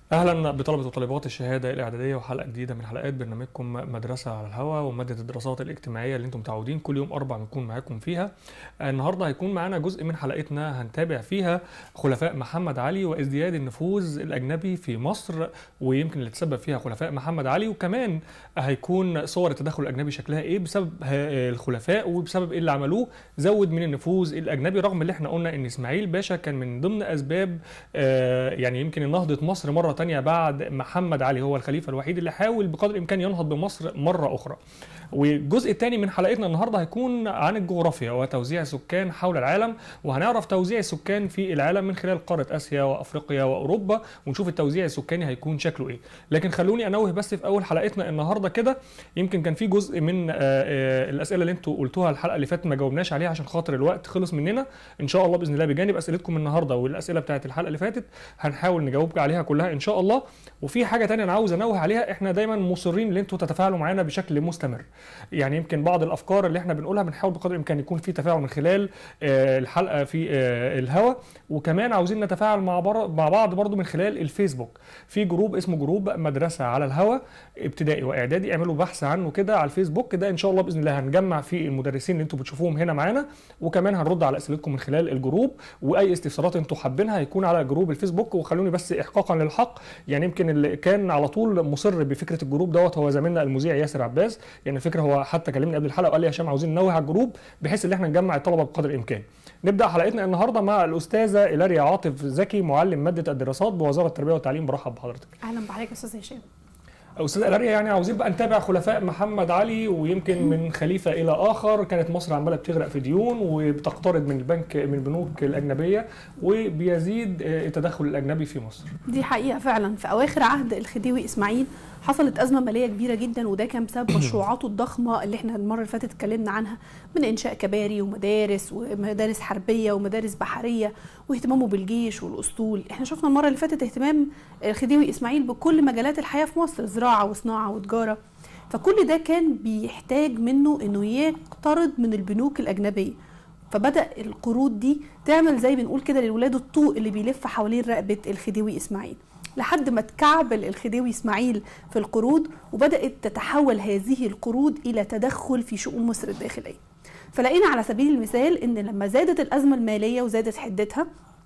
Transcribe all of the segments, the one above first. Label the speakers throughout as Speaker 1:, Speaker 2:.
Speaker 1: اهلا بطلبه وطالبات الشهاده الاعداديه وحلقه جديده من حلقات برنامجكم مدرسه على الهواء وماده الدراسات الاجتماعيه اللي انتم متعودين كل يوم اربع بنكون معاكم فيها النهارده هيكون معانا جزء من حلقتنا هنتابع فيها خلفاء محمد علي وازدياد النفوذ الاجنبي في مصر ويمكن اللي تسبب فيها خلفاء محمد علي وكمان هيكون صور التدخل الاجنبي شكلها ايه بسبب الخلفاء وبسبب ايه اللي عملوه زود من النفوذ الاجنبي رغم اللي احنا قلنا ان اسماعيل باشا كان من ضمن اسباب آه، يعني يمكن نهضه مصر مره تانية بعد محمد علي هو الخليفه الوحيد اللي حاول بقدر الامكان ينهض بمصر مره اخرى والجزء الثاني من حلقتنا النهارده هيكون عن الجغرافيا وتوزيع السكان حول العالم وهنعرف توزيع السكان في العالم من خلال قاره اسيا وافريقيا واوروبا ونشوف التوزيع السكاني هيكون شكله ايه لكن خلوني انوه بس في اول حلقتنا النهارده كده يمكن كان في جزء من آه، آه، الاسئله اللي انتوا قلتوها الحلقه اللي فاتت ما جاوبناش عليها عشان خاطر الوقت خلص مننا ان شاء الله باذن الله بجانب اسئلتكم النهارده والاسئله بتاعت الحلقه اللي فاتت هنحاول نجاوب عليها كلها ان شاء الله وفي حاجه تانية انا عاوز انوه عليها احنا دايما مصرين ان انتوا تتفاعلوا معانا بشكل مستمر يعني يمكن بعض الافكار اللي احنا بنقولها بنحاول بقدر الامكان يكون في تفاعل من خلال آه، الحلقه في آه، الهوا وكمان عاوزين نتفاعل مع بر- مع بعض برضو من خلال الفيسبوك في جروب اسمه جروب مدرسه على الهوا ابتدائي واعدادي اعملوا بحث عنه كده على الفيسبوك ده ان شاء الله باذن الله هنجمع فيه المدرسين اللي انتوا بتشوفوهم هنا معانا وكمان هنرد على اسئلتكم من خلال الجروب واي استفسارات انتوا حابينها هيكون على جروب الفيسبوك وخلوني بس احقاقا للحق يعني يمكن اللي كان على طول مصر بفكره الجروب دوت هو زميلنا المذيع ياسر عباس يعني الفكره هو حتى كلمني قبل الحلقه وقال لي يا هشام عاوزين ننوه على الجروب بحيث ان احنا نجمع الطلبه بقدر الامكان نبدا حلقتنا النهارده مع الاستاذه إيلاريا عاطف زكي معلم ماده الدراسات بوزاره التربيه والتعليم برحب بحضرتك
Speaker 2: اهلا بحضرتك يا استاذ هشام
Speaker 1: استاذ إيلاريا يعني عاوزين بقى نتابع خلفاء محمد علي ويمكن من خليفه الى اخر كانت مصر عماله بتغرق في ديون وبتقترض من البنك من البنوك الاجنبيه وبيزيد آه، التدخل الاجنبي في مصر
Speaker 2: دي حقيقه فعلا في اواخر عهد الخديوي اسماعيل حصلت ازمه ماليه كبيره جدا وده كان بسبب مشروعاته الضخمه اللي احنا المره اللي فاتت اتكلمنا عنها من انشاء كباري ومدارس ومدارس حربيه ومدارس بحريه واهتمامه بالجيش والاسطول احنا شفنا المره اللي فاتت اهتمام الخديوي اسماعيل بكل مجالات الحياه في مصر زراعه وصناعه وتجاره فكل ده كان بيحتاج منه انه يقترض من البنوك الاجنبيه فبدا القروض دي تعمل زي بنقول كده للولاد الطوق اللي بيلف حوالين رقبه الخديوي اسماعيل لحد ما تكعبل الخديوي اسماعيل في القروض وبدات تتحول هذه القروض الى تدخل في شؤون مصر الداخليه فلقينا على سبيل المثال ان لما زادت الازمه الماليه وزادت حدتها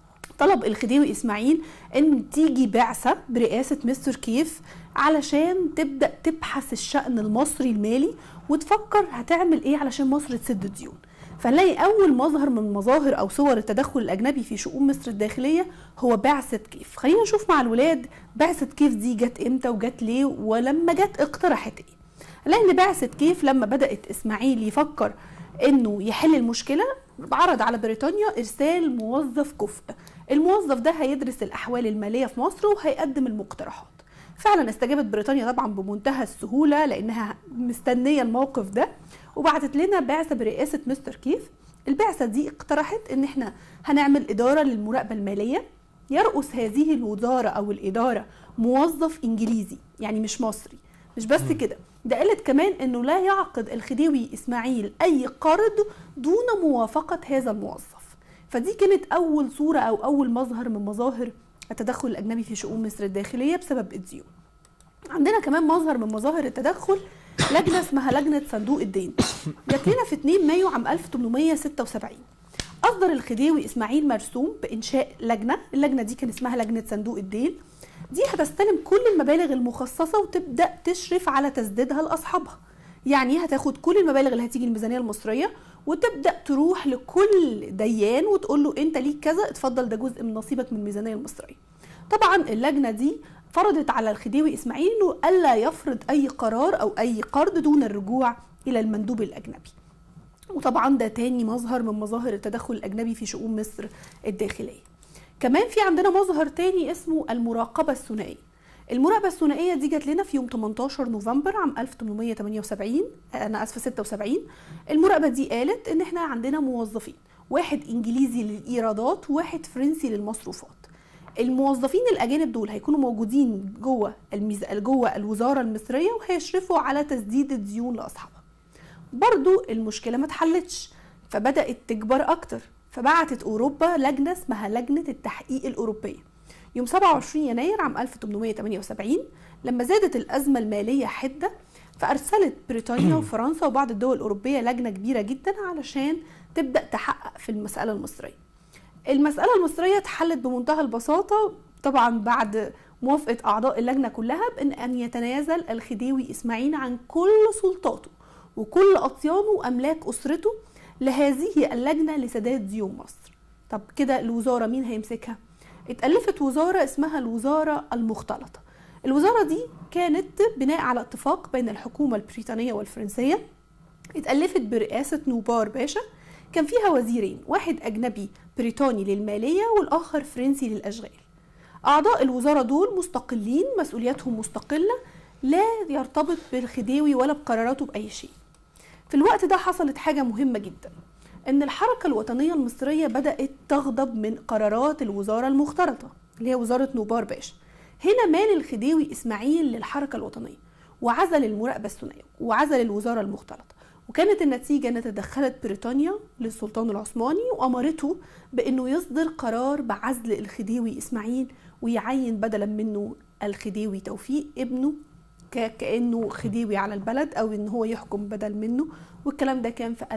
Speaker 2: طلب الخديوي اسماعيل ان تيجي بعثه برئاسه مستر كيف علشان تبدا تبحث الشان المصري المالي وتفكر هتعمل ايه علشان مصر تسد الديون فنلاقي اول مظهر من مظاهر او صور التدخل الاجنبي في شؤون مصر الداخليه هو بعثه كيف خلينا نشوف مع الولاد بعثه كيف دي جت امتى وجت ليه ولما جت اقترحت ايه لان بعثه كيف لما بدات اسماعيل يفكر انه يحل المشكله عرض على بريطانيا ارسال موظف كفء الموظف ده هيدرس الاحوال الماليه في مصر وهيقدم المقترحات فعلا استجابت بريطانيا طبعا بمنتهى السهوله لانها مستنيه الموقف ده وبعتت لنا بعثه برئاسه مستر كيف البعثه دي اقترحت ان احنا هنعمل اداره للمراقبه الماليه يرأس هذه الوزاره او الاداره موظف انجليزي يعني مش مصري مش بس كده ده قالت كمان انه لا يعقد الخديوي اسماعيل اي قرض دون موافقه هذا الموظف فدي كانت اول صوره او اول مظهر من مظاهر التدخل الاجنبي في شؤون مصر الداخليه بسبب الديون عندنا كمان مظهر من مظاهر التدخل لجنه اسمها لجنه صندوق الدين جات لنا في 2 مايو عام 1876 اصدر الخديوي اسماعيل مرسوم بانشاء لجنه اللجنه دي كان اسمها لجنه صندوق الدين دي هتستلم كل المبالغ المخصصه وتبدا تشرف على تسديدها لاصحابها يعني هتاخد كل المبالغ اللي هتيجي الميزانيه المصريه وتبدا تروح لكل ديان وتقول له انت ليك كذا اتفضل ده جزء من نصيبك من الميزانيه المصريه طبعا اللجنه دي فرضت على الخديوي اسماعيل انه الا يفرض اي قرار او اي قرض دون الرجوع الى المندوب الاجنبي وطبعا ده تاني مظهر من مظاهر التدخل الاجنبي في شؤون مصر الداخليه كمان في عندنا مظهر تاني اسمه المراقبه الثنائيه المراقبه الثنائيه دي جات لنا في يوم 18 نوفمبر عام 1878 انا اسفه 76 المراقبه دي قالت ان احنا عندنا موظفين واحد انجليزي للايرادات وواحد فرنسي للمصروفات الموظفين الاجانب دول هيكونوا موجودين جوه الميز... جوه الوزاره المصريه وهيشرفوا على تسديد الديون لاصحابها برضو المشكله ما اتحلتش فبدات تكبر اكتر فبعتت اوروبا لجنه اسمها لجنه التحقيق الاوروبيه يوم 27 يناير عام 1878 لما زادت الأزمة المالية حدة فأرسلت بريطانيا وفرنسا وبعض الدول الأوروبية لجنة كبيرة جدا علشان تبدأ تحقق في المسألة المصرية المسألة المصرية اتحلت بمنتهى البساطة طبعا بعد موافقة أعضاء اللجنة كلها بأن أن يتنازل الخديوي إسماعيل عن كل سلطاته وكل أطيانه وأملاك أسرته لهذه اللجنة لسداد ديون مصر طب كده الوزارة مين هيمسكها؟ اتألفت وزارة اسمها الوزارة المختلطة الوزارة دي كانت بناء على اتفاق بين الحكومة البريطانية والفرنسية اتألفت برئاسة نوبار باشا كان فيها وزيرين واحد أجنبي بريطاني للمالية والآخر فرنسي للأشغال أعضاء الوزارة دول مستقلين مسؤولياتهم مستقلة لا يرتبط بالخديوي ولا بقراراته بأي شيء في الوقت ده حصلت حاجة مهمة جدا إن الحركة الوطنية المصرية بدأت تغضب من قرارات الوزارة المختلطة اللي هي وزارة نوبار باشا هنا مال الخديوي إسماعيل للحركة الوطنية وعزل المراقبة الثنائية وعزل الوزارة المختلطة وكانت النتيجة أن تدخلت بريطانيا للسلطان العثماني وأمرته بأنه يصدر قرار بعزل الخديوي إسماعيل ويعين بدلا منه الخديوي توفيق ابنه كأنه خديوي على البلد أو إن هو يحكم بدل منه والكلام ده كان في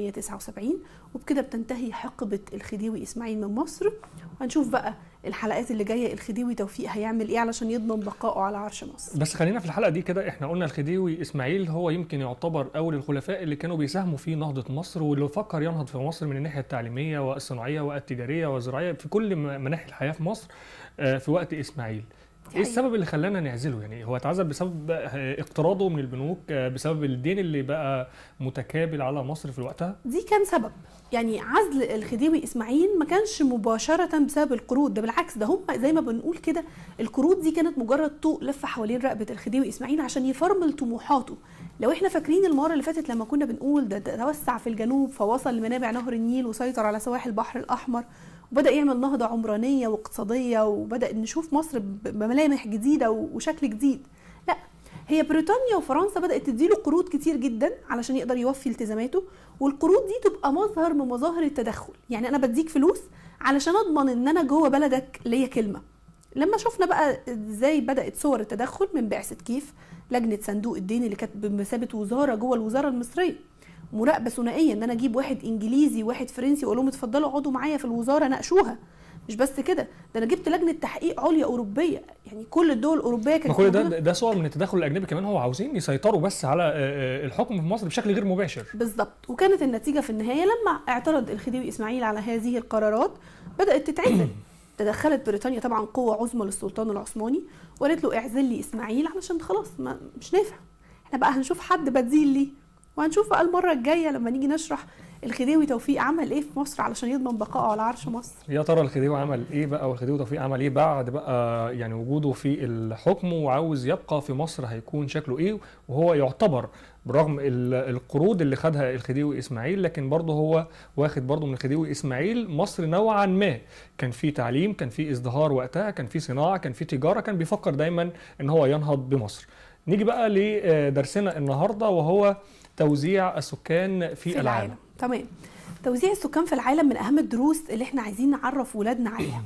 Speaker 2: 1879 وبكده بتنتهي حقبة الخديوي إسماعيل من مصر وهنشوف بقى الحلقات اللي جايه الخديوي توفيق هيعمل ايه علشان يضمن بقائه على عرش مصر
Speaker 1: بس خلينا في الحلقه دي كده احنا قلنا الخديوي اسماعيل هو يمكن يعتبر اول الخلفاء اللي كانوا بيساهموا في نهضه مصر واللي فكر ينهض في مصر من الناحيه التعليميه والصناعيه والتجاريه والزراعيه في كل مناحي الحياه في مصر في وقت اسماعيل ايه السبب اللي خلانا نعزله يعني هو اتعزل بسبب اقتراضه من البنوك بسبب الدين اللي بقى متكابل على مصر في وقتها
Speaker 2: دي كان سبب يعني عزل الخديوي اسماعيل ما كانش مباشره بسبب القروض ده بالعكس ده هم زي ما بنقول كده القروض دي كانت مجرد طوق لف حوالين رقبه الخديوي اسماعيل عشان يفرمل طموحاته لو احنا فاكرين المره اللي فاتت لما كنا بنقول ده توسع في الجنوب فوصل لمنابع نهر النيل وسيطر على سواحل البحر الاحمر وبدا يعمل نهضه عمرانيه واقتصاديه وبدا نشوف مصر بملامح جديده وشكل جديد لا هي بريطانيا وفرنسا بدات تديله قروض كتير جدا علشان يقدر يوفي التزاماته والقروض دي تبقى مظهر من مظاهر التدخل يعني انا بديك فلوس علشان اضمن ان انا جوه بلدك ليا كلمه لما شفنا بقى ازاي بدات صور التدخل من بعثه كيف لجنه صندوق الدين اللي كانت بمثابه وزاره جوه الوزاره المصريه مراقبه ثنائيه ان انا اجيب واحد انجليزي وواحد فرنسي واقول لهم اتفضلوا اقعدوا معايا في الوزاره ناقشوها مش بس كده ده انا جبت لجنه تحقيق عليا اوروبيه يعني كل الدول الاوروبيه كانت
Speaker 1: كل ده ده صور من التدخل الاجنبي كمان هو عاوزين يسيطروا بس على الحكم في مصر بشكل غير مباشر
Speaker 2: بالظبط وكانت النتيجه في النهايه لما اعترض الخديوي اسماعيل على هذه القرارات بدات تتعزل تدخلت بريطانيا طبعا قوه عظمى للسلطان العثماني وقالت له اعزل لي اسماعيل علشان خلاص ما مش نافع احنا بقى هنشوف حد بديل ليه وهنشوف بقى المره الجايه لما نيجي نشرح الخديوي توفيق عمل ايه في مصر علشان يضمن بقائه على عرش مصر
Speaker 1: يا ترى الخديوي عمل ايه بقى والخديوي توفيق عمل ايه بعد بقى يعني وجوده في الحكم وعاوز يبقى في مصر هيكون شكله ايه وهو يعتبر برغم القروض اللي خدها الخديوي اسماعيل لكن برضه هو واخد برضه من الخديوي اسماعيل مصر نوعا ما كان في تعليم كان في ازدهار وقتها كان في صناعه كان في تجاره كان بيفكر دايما ان هو ينهض بمصر نيجي بقى لدرسنا النهارده وهو توزيع السكان في,
Speaker 2: في
Speaker 1: العالم.
Speaker 2: العالم تمام توزيع السكان في العالم من اهم الدروس اللي احنا عايزين نعرف ولادنا عليها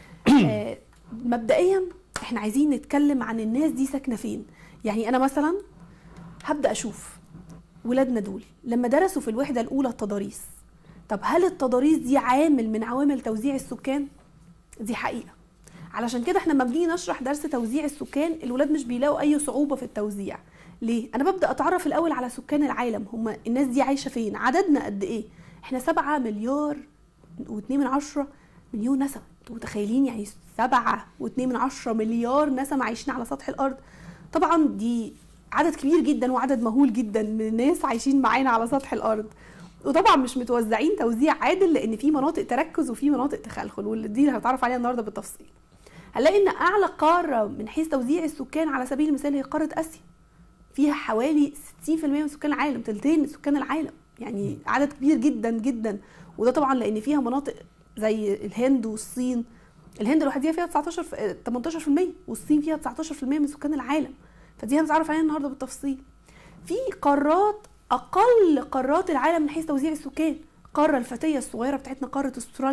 Speaker 2: آه مبدئيا احنا عايزين نتكلم عن الناس دي ساكنه فين يعني انا مثلا هبدا اشوف ولادنا دول لما درسوا في الوحده الاولى التضاريس طب هل التضاريس دي عامل من عوامل توزيع السكان دي حقيقه علشان كده احنا لما بنيجي نشرح درس توزيع السكان الولاد مش بيلاقوا اي صعوبه في التوزيع ليه انا ببدا اتعرف الاول على سكان العالم هم الناس دي عايشه فين عددنا قد ايه احنا سبعة مليار واتنين من عشرة مليون نسمة انتوا متخيلين يعني سبعة واتنين من عشرة مليار نسمة عايشين على سطح الارض طبعا دي عدد كبير جدا وعدد مهول جدا من الناس عايشين معانا على سطح الارض وطبعا مش متوزعين توزيع عادل لان في مناطق تركز وفي مناطق تخلخل والدي اللي هنتعرف عليها النهارده بالتفصيل هنلاقي ان اعلى قاره من حيث توزيع السكان على سبيل المثال هي قاره اسيا فيها حوالي 60% من سكان العالم تلتين من سكان العالم يعني عدد كبير جدا جدا وده طبعا لان فيها مناطق زي الهند والصين الهند لوحدها فيها 19 18% والصين فيها 19% من سكان العالم فدي هنتعرف عليها النهارده بالتفصيل في قارات اقل قارات العالم من حيث توزيع السكان القاره الفتيه الصغيره بتاعتنا قاره استراليا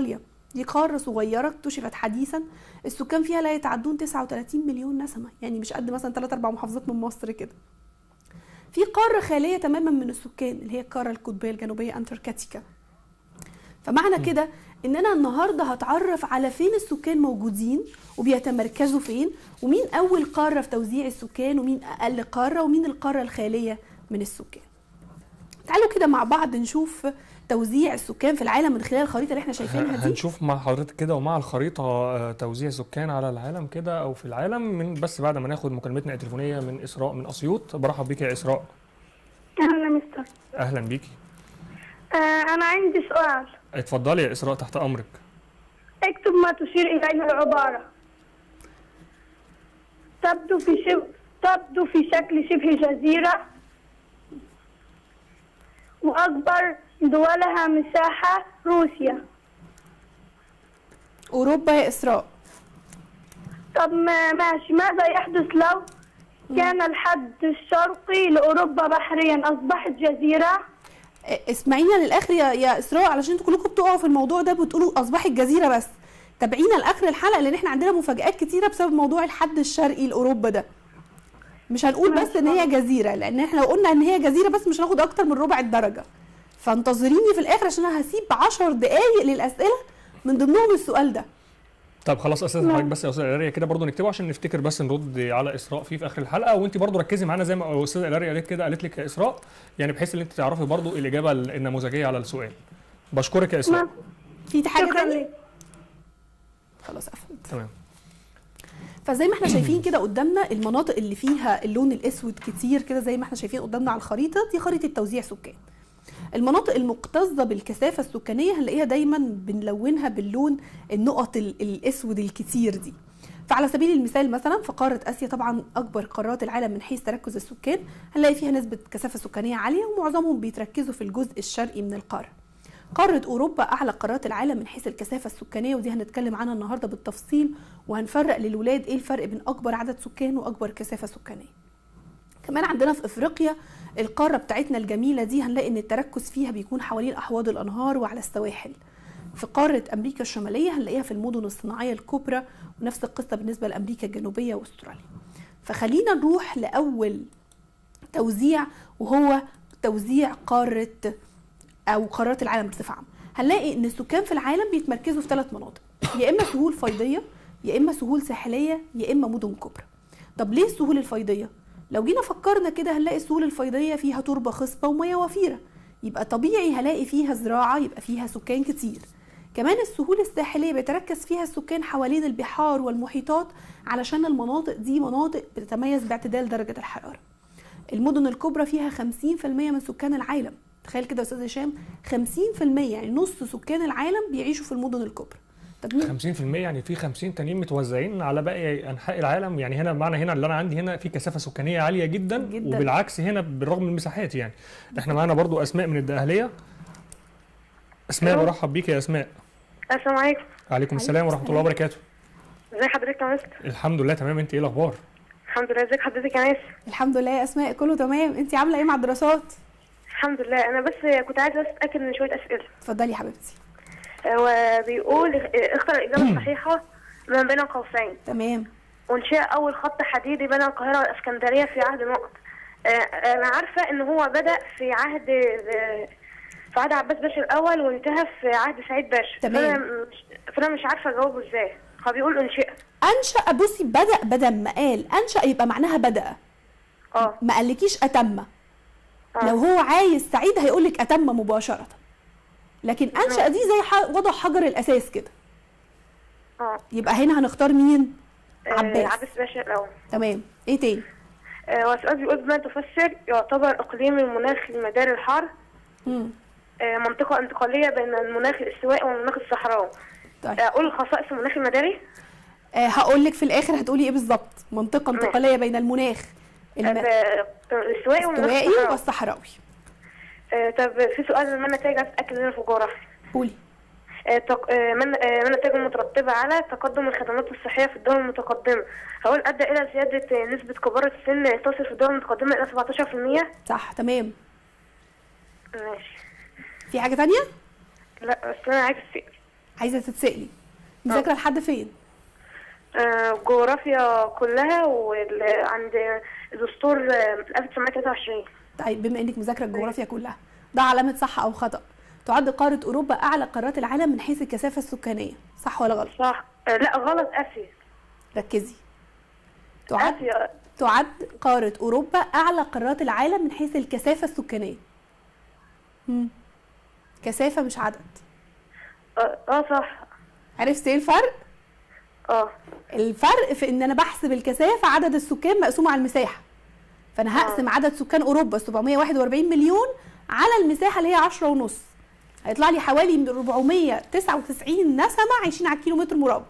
Speaker 2: دي قارة صغيرة اكتشفت حديثا السكان فيها لا يتعدون 39 مليون نسمة يعني مش قد مثلا 3 4 محافظات من مصر كده في قارة خالية تماما من السكان اللي هي القارة القطبية الجنوبية انتاركتيكا فمعنى كده ان انا النهارده هتعرف على فين السكان موجودين وبيتمركزوا فين ومين اول قاره في توزيع السكان ومين اقل قاره ومين القاره الخاليه من السكان تعالوا كده مع بعض نشوف توزيع السكان في العالم من خلال الخريطه اللي احنا شايفينها دي
Speaker 1: هنشوف مع حضرتك كده ومع الخريطة آه، توزيع سكان على العالم كده أو في العالم من بس بعد ما ناخد مكالمتنا التليفونية من إسراء من أسيوط برحب بيك يا إسراء
Speaker 3: أهلا مستر
Speaker 1: أهلا بيكي
Speaker 3: آه أنا عندي سؤال
Speaker 1: اتفضلي يا إسراء تحت أمرك
Speaker 3: اكتب ما تشير إليه العبارة تبدو في شبه تبدو في شكل شبه جزيرة وأكبر دولها مساحة روسيا
Speaker 2: اوروبا يا اسراء
Speaker 3: طب ما ماشي ماذا يحدث لو كان الحد الشرقي لأوروبا بحريا أصبحت جزيرة
Speaker 2: اه، اسمعينا للاخر يا يا اسراء علشان انتوا كلكم بتقعوا في الموضوع ده بتقولوا اصبحت جزيره بس تابعينا لاخر الحلقه لان احنا عندنا مفاجات كتيره بسبب موضوع الحد الشرقي لاوروبا ده مش هنقول بس ان هي جزيره لان احنا لو قلنا ان هي جزيره بس مش هناخد اكتر من ربع الدرجه فانتظريني في الاخر عشان انا هسيب 10 دقايق للاسئله من ضمنهم السؤال ده
Speaker 1: طب خلاص أستاذ حضرتك بس يا أستاذ إلاريا كده برضو نكتبه عشان نفتكر بس نرد على إسراء فيه في آخر الحلقة وأنت برضو ركزي معانا زي ما أستاذ إلاريا قالت كده قالت لك يا إسراء يعني بحيث إن أنت تعرفي برضو الإجابة النموذجية على السؤال بشكرك يا إسراء
Speaker 3: ما-
Speaker 2: في حاجه
Speaker 3: شكرا
Speaker 2: تانية
Speaker 3: لك
Speaker 2: خلاص قفلت
Speaker 1: تمام
Speaker 2: فزي ما احنا شايفين كده قدامنا المناطق اللي فيها اللون الاسود كتير كده زي ما احنا شايفين قدامنا على الخريطه دي خريطه توزيع سكان المناطق المكتظه بالكثافه السكانيه هنلاقيها دايما بنلونها باللون النقط ال- الاسود الكتير دي فعلى سبيل المثال مثلا في قاره اسيا طبعا اكبر قارات العالم من حيث تركز السكان هنلاقي فيها نسبه كثافه سكانيه عاليه ومعظمهم بيتركزوا في الجزء الشرقي من القاره قارة أوروبا أعلى قارات العالم من حيث الكثافة السكانية ودي هنتكلم عنها النهاردة بالتفصيل وهنفرق للولاد إيه الفرق بين أكبر عدد سكان وأكبر كثافة سكانية كمان عندنا في افريقيا القاره بتاعتنا الجميله دي هنلاقي ان التركز فيها بيكون حوالين احواض الانهار وعلى السواحل في قاره امريكا الشماليه هنلاقيها في المدن الصناعيه الكبرى ونفس القصه بالنسبه لامريكا الجنوبيه واستراليا فخلينا نروح لاول توزيع وهو توزيع قاره او قارات العالم بصفه عامه هنلاقي ان السكان في العالم بيتمركزوا في ثلاث مناطق يا اما سهول فيضيه يا اما سهول ساحليه يا اما مدن كبرى طب ليه السهول الفيضيه لو جينا فكرنا كده هنلاقي السهول الفيضيه فيها تربه خصبه وميه وفيره يبقى طبيعي هلاقي فيها زراعه يبقى فيها سكان كتير كمان السهول الساحليه بيتركز فيها السكان حوالين البحار والمحيطات علشان المناطق دي مناطق بتتميز باعتدال درجه الحراره المدن الكبرى فيها 50% من سكان العالم تخيل كده يا استاذ هشام 50% يعني نص سكان العالم بيعيشوا في المدن الكبرى طب مين
Speaker 1: 50% يعني في 50 تانيين متوزعين على باقي انحاء العالم يعني هنا معنى هنا اللي انا عندي هنا في كثافه سكانيه عاليه جدا,
Speaker 2: جداً.
Speaker 1: وبالعكس هنا بالرغم من المساحات يعني احنا معانا برضو اسماء من الدقهليه اسماء
Speaker 3: ألو.
Speaker 1: برحب بيك يا اسماء
Speaker 3: السلام عليكم
Speaker 1: عليكم السلام ورحمه الله وبركاته
Speaker 3: ازي حضرتك يا مستر
Speaker 1: الحمد لله تمام انت ايه الاخبار
Speaker 3: الحمد لله ازيك حضرتك يا ناس
Speaker 2: الحمد لله يا اسماء كله تمام انت عامله ايه مع الدراسات
Speaker 3: الحمد لله انا بس كنت عايزه بس اتاكد من شويه اسئله
Speaker 2: اتفضلي يا حبيبتي
Speaker 3: هو بيقول اختر الاجابه الصحيحه من بين قوسين
Speaker 2: تمام
Speaker 3: وانشاء اول خط حديدي بين القاهره والاسكندريه في عهد نقط آه، انا عارفه ان هو بدا في عهد آه، في عهد عباس باشا الاول وانتهى في عهد سعيد باشا
Speaker 2: تمام.
Speaker 3: فانا مش فانا مش عارفه اجاوبه ازاي هو بيقول انشئ
Speaker 2: انشا بصي بدا بدل ما قال انشا يبقى معناها بدا
Speaker 3: اه
Speaker 2: ما قالكيش اتم
Speaker 3: آه.
Speaker 2: لو هو عايز سعيد هيقول لك اتم مباشره لكن انشا دي زي ح- وضع حجر الاساس كده
Speaker 3: اه
Speaker 2: يبقى هنا هنختار مين
Speaker 3: آه،
Speaker 2: عباس
Speaker 3: عباس باشا الاول
Speaker 2: تمام ايه تاني
Speaker 3: آه، والسؤال بيقول بما تفسر يعتبر اقليم المناخ المدار الحار
Speaker 2: مم.
Speaker 3: آه، منطقة انتقالية بين المناخ الاستوائي والمناخ الصحراوي
Speaker 2: طيب
Speaker 3: آه، أقول خصائص المناخ المداري
Speaker 2: آه هقول لك في الاخر هتقولي ايه بالظبط منطقه
Speaker 3: ماشي.
Speaker 2: انتقاليه بين المناخ الم...
Speaker 3: آه، الاستوائي والمناخ
Speaker 2: الاستوائي
Speaker 3: الصحراوي
Speaker 2: والصحراوي
Speaker 3: آه، طب في سؤال ما النتائج أتأكد منها في الجغرافيا
Speaker 2: قولي
Speaker 3: آه، تق- آه، ما آه، ما النتائج المترتبة على تقدم الخدمات الصحية في الدول المتقدمة هقول أدى إلى زيادة آه، نسبة كبار السن تصل في الدول المتقدمة إلى 17%
Speaker 2: صح تمام
Speaker 3: ماشي
Speaker 2: في حاجه تانية
Speaker 3: لا بس أنا عايز أسأل
Speaker 2: عايزه تتسالي مذاكره لحد فين
Speaker 3: آه، جغرافيا كلها وعند دستور آه، 1923
Speaker 2: طيب بما انك مذاكره الجغرافيا كلها ده علامه صح او خطا تعد قاره اوروبا اعلى قارات العالم من حيث الكثافه السكانيه صح ولا غلط
Speaker 3: صح آه، لا غلط اسيا
Speaker 2: ركزي تعد
Speaker 3: اسيا
Speaker 2: تعد قاره اوروبا اعلى قارات العالم من حيث الكثافه السكانيه مم. كثافه مش عدد
Speaker 3: اه آه، صح
Speaker 2: عرفت ايه الفرق
Speaker 3: اه
Speaker 2: الفرق في ان انا بحسب الكثافه عدد السكان مقسوم على المساحه فانا هقسم عدد سكان اوروبا 741 مليون على المساحه اللي هي 10 ونص هيطلع لي حوالي 499 نسمه عايشين على الكيلومتر مربع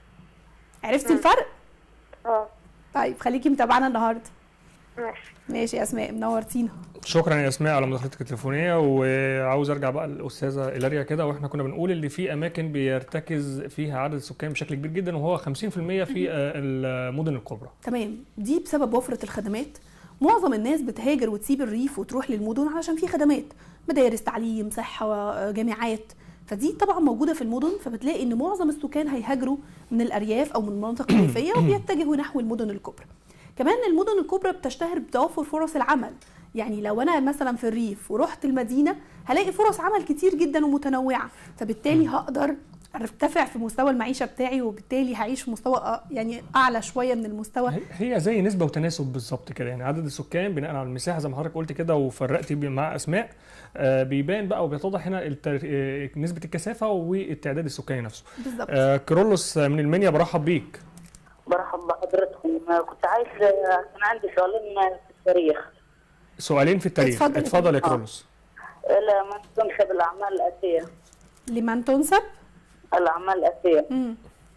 Speaker 2: عرفتي الفرق
Speaker 3: اه
Speaker 2: طيب خليكي متابعانا النهارده
Speaker 3: ماشي
Speaker 2: ماشي يا اسماء منورتينا
Speaker 1: شكرا يا اسماء على مداخلتك التليفونيه وعاوز ارجع بقى للاستاذه إيلاريا كده واحنا كنا بنقول اللي في اماكن بيرتكز فيها عدد السكان بشكل كبير جدا وهو 50% في آه، المدن الكبرى
Speaker 2: تمام دي بسبب وفرة الخدمات معظم الناس بتهاجر وتسيب الريف وتروح للمدن علشان في خدمات مدارس تعليم صحة جامعات فدي طبعا موجودة في المدن فبتلاقي ان معظم السكان هيهاجروا من الارياف او من المناطق الريفية وبيتجهوا نحو المدن الكبرى كمان المدن الكبرى بتشتهر بتوفر فرص العمل يعني لو انا مثلا في الريف ورحت المدينة هلاقي فرص عمل كتير جدا ومتنوعة فبالتالي هقدر ارتفع في مستوى المعيشة بتاعي وبالتالي هعيش في مستوى أ- يعني اعلى شوية من المستوى
Speaker 1: هي- هي زي نسبه وتناسب بالظبط كده يعني عدد السكان بناء على المساحه زي ما حضرتك قلت كده وفرقتي بي- مع اسماء آه، بيبان بقى وبيتضح هنا التر... آه، نسبه الكثافه والتعداد السكاني نفسه
Speaker 2: بالظبط
Speaker 1: آه، كيرلس من المنيا برحب بيك
Speaker 4: مرحبا بحضرتكم كنت عايز كان عندي سؤالين في التاريخ
Speaker 1: سؤالين في التاريخ
Speaker 2: اتفضل يا
Speaker 1: اتفضل يا
Speaker 4: فندم.
Speaker 1: كيرلس
Speaker 4: لما تنسب الأعمال الآتية
Speaker 2: لمن تنسب
Speaker 4: الأعمال الآتية
Speaker 2: مم.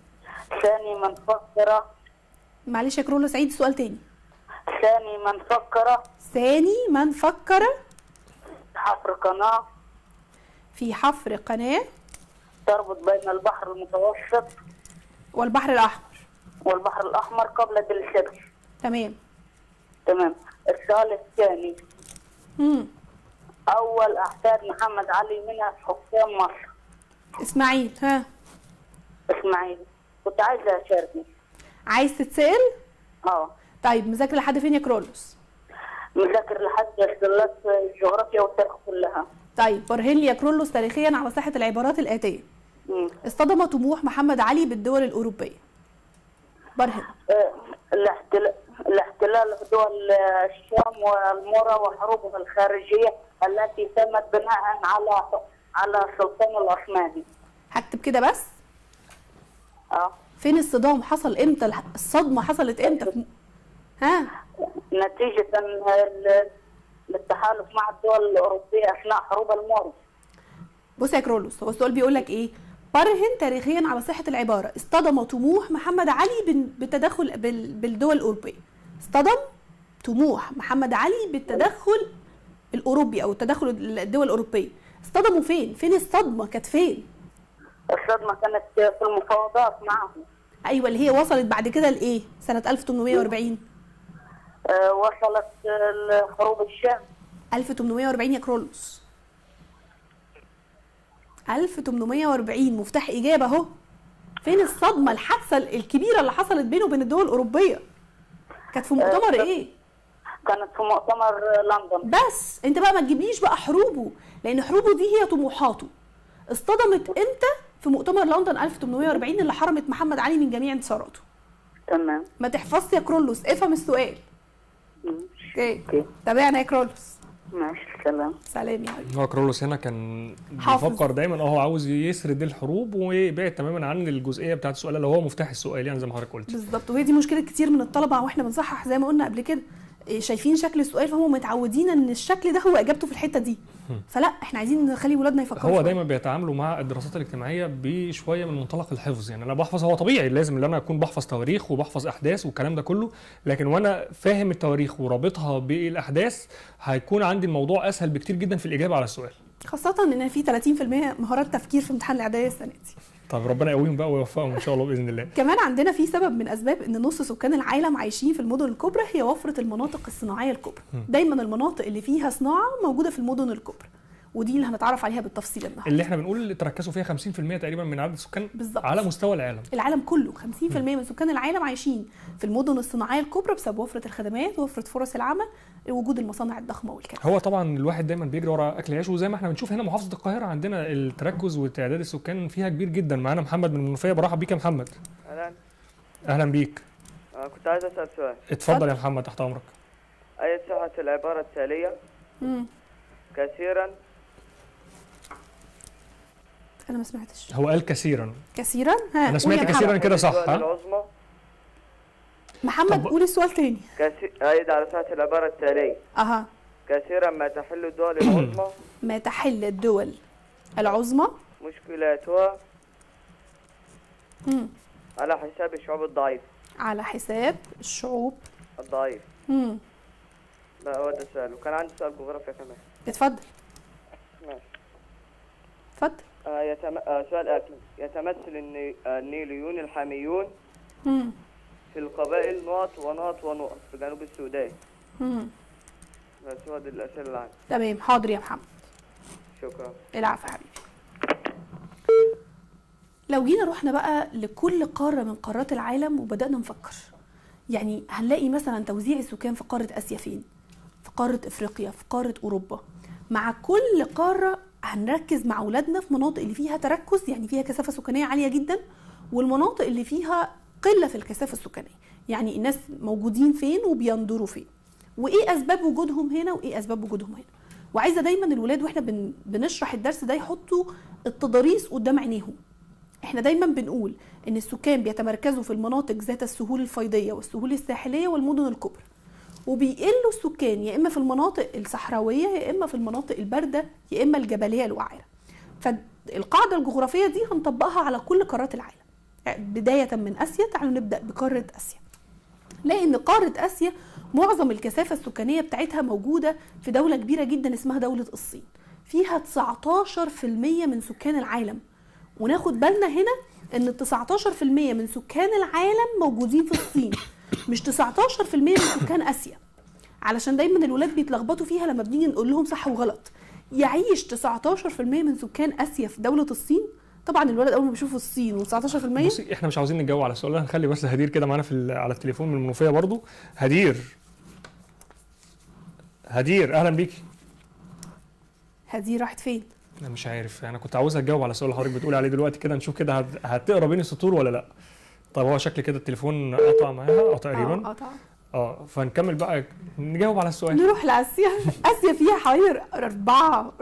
Speaker 4: ثاني من فكر
Speaker 2: معلش يا كرولوس عيد السؤال تاني
Speaker 4: ثاني من فكر
Speaker 2: ثاني من فكر
Speaker 4: حفر قناة
Speaker 2: في حفر قناة
Speaker 4: تربط بين البحر المتوسط
Speaker 2: والبحر الأحمر
Speaker 4: والبحر الأحمر قبل دل الشمس
Speaker 2: تمام
Speaker 4: تمام السؤال الثاني
Speaker 2: مم.
Speaker 4: أول أحفاد محمد علي من حكام مصر
Speaker 2: إسماعيل ها
Speaker 4: إسماعيل كنت عايزة أشاركني
Speaker 2: عايز تتسأل
Speaker 4: اه
Speaker 2: طيب مذاكر لحد فين يا كرولوس
Speaker 4: مذاكر لحد سلات الجغرافيا والتاريخ كلها
Speaker 2: طيب برهن لي يا كرولوس تاريخيا على صحة العبارات الآتية
Speaker 4: مم.
Speaker 2: اصطدم طموح محمد علي بالدول الأوروبية برهن
Speaker 4: آه، الاحتلال الاحتلال في دول آه، الشام والمورا وحروبها الخارجية التي تمت بناء على على السلطان العثماني
Speaker 2: هكتب كده بس
Speaker 4: اه
Speaker 2: فين الصدام حصل امتى الح- الصدمة حصلت امتى في... ها
Speaker 4: نتيجة ال- التحالف مع الدول الأوروبية أثناء حروب المورا
Speaker 2: بص يا كرولوس هو السؤال بيقول لك ايه برهن تاريخيا على صحة العبارة اصطدم طموح محمد علي بال- بالتدخل بال- بالدول الأوروبية اصطدم طموح محمد علي بالتدخل الأوروبي أو التدخل الدول الأوروبية اصطدموا فين؟ فين الصدمة كانت فين؟
Speaker 4: الصدمة كانت في المفاوضات معهم
Speaker 2: أيوة اللي هي وصلت بعد كده لإيه؟ سنة 1840
Speaker 4: آه، وصلت آه، لحروب الشام
Speaker 2: 1840 يا كرولوس 1840 مفتاح إجابة أهو فين الصدمة الحادثة الكبيرة اللي حصلت بينه وبين الدول الأوروبية؟ كانت في مؤتمر إيه؟
Speaker 4: كانت في مؤتمر آه، لندن
Speaker 2: بس انت بقى ما تجيبليش بقى حروبه لان حروبه دي هي طموحاته اصطدمت امتى في مؤتمر لندن 1840 اللي حرمت محمد علي من جميع انتصاراته
Speaker 4: تمام
Speaker 2: ما تحفظش يا كرولوس افهم السؤال
Speaker 4: مم.
Speaker 2: اوكي
Speaker 4: اوكي
Speaker 2: تابعنا يا كرولوس
Speaker 4: ماشي سلام
Speaker 2: سلام يا حبيبي
Speaker 1: هو كرولوس هنا كان
Speaker 2: حافظ.
Speaker 1: بيفكر دايما اه هو عاوز يسرد الحروب وبعد تماما عن الجزئيه بتاعت السؤال اللي هو مفتاح السؤال يعني زي ما حضرتك قلت
Speaker 2: بالظبط وهي دي مشكله كتير من الطلبه واحنا بنصحح زي ما قلنا قبل كده إيه، شايفين شكل السؤال فهم متعودين ان الشكل ده هو اجابته في الحته دي فلا احنا عايزين نخلي ولادنا يفكروا
Speaker 1: هو
Speaker 2: شوية.
Speaker 1: دايما بيتعاملوا مع الدراسات الاجتماعيه بشويه من منطلق الحفظ يعني انا بحفظ هو طبيعي لازم ان انا اكون بحفظ تواريخ وبحفظ احداث والكلام ده كله لكن وانا فاهم التواريخ ورابطها بالاحداث هيكون عندي الموضوع اسهل بكتير جدا في الاجابه على السؤال
Speaker 2: خاصه ان في 30% مهارات تفكير في امتحان الاعداديه السنه دي
Speaker 1: طب ربنا يقويهم بقى ويوفقهم ان شاء الله باذن الله
Speaker 2: كمان عندنا في سبب من اسباب ان نص سكان العالم عايشين في المدن الكبرى هي وفره المناطق الصناعيه الكبرى دايما المناطق اللي فيها صناعه موجوده في المدن الكبرى ودي اللي هنتعرف عليها بالتفصيل النهارده
Speaker 1: اللي احنا بنقول اللي تركزوا فيها 50% تقريبا من عدد السكان
Speaker 2: بالظبط
Speaker 1: على مستوى العالم
Speaker 2: العالم كله 50% من سكان العالم عايشين في المدن الصناعيه الكبرى بسبب وفره الخدمات وفره فرص العمل وجود المصانع الضخمه والكلام
Speaker 1: هو طبعا الواحد دايما بيجري ورا اكل عيشه وزي ما احنا بنشوف هنا محافظه القاهره عندنا التركز وتعداد السكان فيها كبير جدا معانا محمد من المنوفيه برحب بيك يا محمد
Speaker 5: اهلا
Speaker 1: اهلا بيك
Speaker 5: آه، كنت عايز اسال سؤال
Speaker 1: اتفضل يا محمد تحت امرك
Speaker 5: اي صحه العباره التاليه
Speaker 2: مم.
Speaker 5: كثيرا
Speaker 2: انا ما سمعتش
Speaker 1: هو قال كثيرا
Speaker 2: كثيرا ها
Speaker 1: أنا
Speaker 2: قول
Speaker 1: سمعت
Speaker 2: يا
Speaker 1: كثيراً
Speaker 2: محمد.
Speaker 1: كده صح،
Speaker 5: الدول
Speaker 1: ها؟
Speaker 5: العظمى
Speaker 2: محمد
Speaker 1: طب-
Speaker 2: قول السؤال تاني
Speaker 5: كثير ايد على صحه العباره التاليه
Speaker 2: اها
Speaker 5: كثيرا ما تحل الدول العظمى
Speaker 2: ما تحل الدول العظمى
Speaker 5: مشكلاتها
Speaker 2: مم.
Speaker 5: على حساب الشعوب الضعيف
Speaker 2: على حساب الشعوب
Speaker 5: الضعيف
Speaker 2: مم.
Speaker 5: لا هو ده السؤال وكان عندي سؤال جغرافيا كمان
Speaker 2: اتفضل
Speaker 5: ماشي
Speaker 2: اتفضل
Speaker 5: آه يتم... آه سؤال اكل يتمثل الني... آه، النيليون الحاميون
Speaker 2: مم.
Speaker 5: في القبائل نقط ونقط ونقط في جنوب السودان
Speaker 2: مم.
Speaker 5: بس هو دي الاسئله اللي عندي
Speaker 2: تمام حاضر يا محمد
Speaker 5: شكرا
Speaker 2: العفو يا حبيبي لو جينا رحنا بقى لكل قارة من قارات العالم وبدأنا نفكر يعني هنلاقي مثلا توزيع السكان في قارة آسيا فين في قارة إفريقيا في قارة أوروبا مع كل قارة هنركز مع أولادنا في مناطق اللي فيها تركز يعني فيها كثافة سكانية عالية جدا والمناطق اللي فيها قلة في الكثافة السكانية يعني الناس موجودين فين وبينظروا فين وايه اسباب وجودهم هنا وايه اسباب وجودهم هنا وعايزه دايما الولاد واحنا بن بنشرح الدرس ده يحطوا التضاريس قدام عينيهم احنا دايما بنقول ان السكان بيتمركزوا في المناطق ذات السهول الفيضيه والسهول الساحليه والمدن الكبرى وبيقلوا السكان يا اما في المناطق الصحراويه يا اما في المناطق البارده يا اما الجبليه الوعره فالقاعده الجغرافيه دي هنطبقها على كل قارات العالم يعني بدايه من اسيا تعالوا نبدا بقاره اسيا نلاقي ان قاره اسيا معظم الكثافه السكانيه بتاعتها موجوده في دوله كبيره جدا اسمها دوله الصين فيها 19% من سكان العالم وناخد بالنا هنا ان 19% من سكان العالم موجودين في الصين مش 19% من سكان اسيا علشان دايما الولاد بيتلخبطوا فيها لما بنيجي نقول لهم صح وغلط يعيش 19% من سكان اسيا في دوله الصين طبعا الولد اول ما بيشوفوا الصين و19%
Speaker 1: بصي احنا مش عاوزين نجاوب على السؤال ده هنخلي بس هدير كده معانا في ال- على التليفون من المنوفيه برضو هدير هدير اهلا بيكي
Speaker 2: هذه راحت فين
Speaker 1: انا مش عارف انا كنت عاوزها تجاوب على السؤال اللي حضرتك بتقولي عليه دلوقتي كده نشوف كده هت- هتقرا بين السطور ولا لا طب هو شكل كده التليفون قطع معاها او تقريبا
Speaker 2: اه طبعا
Speaker 1: اه فنكمل بقى نجاوب على السؤال
Speaker 2: نروح لاسيا اسيا فيها حوالي 4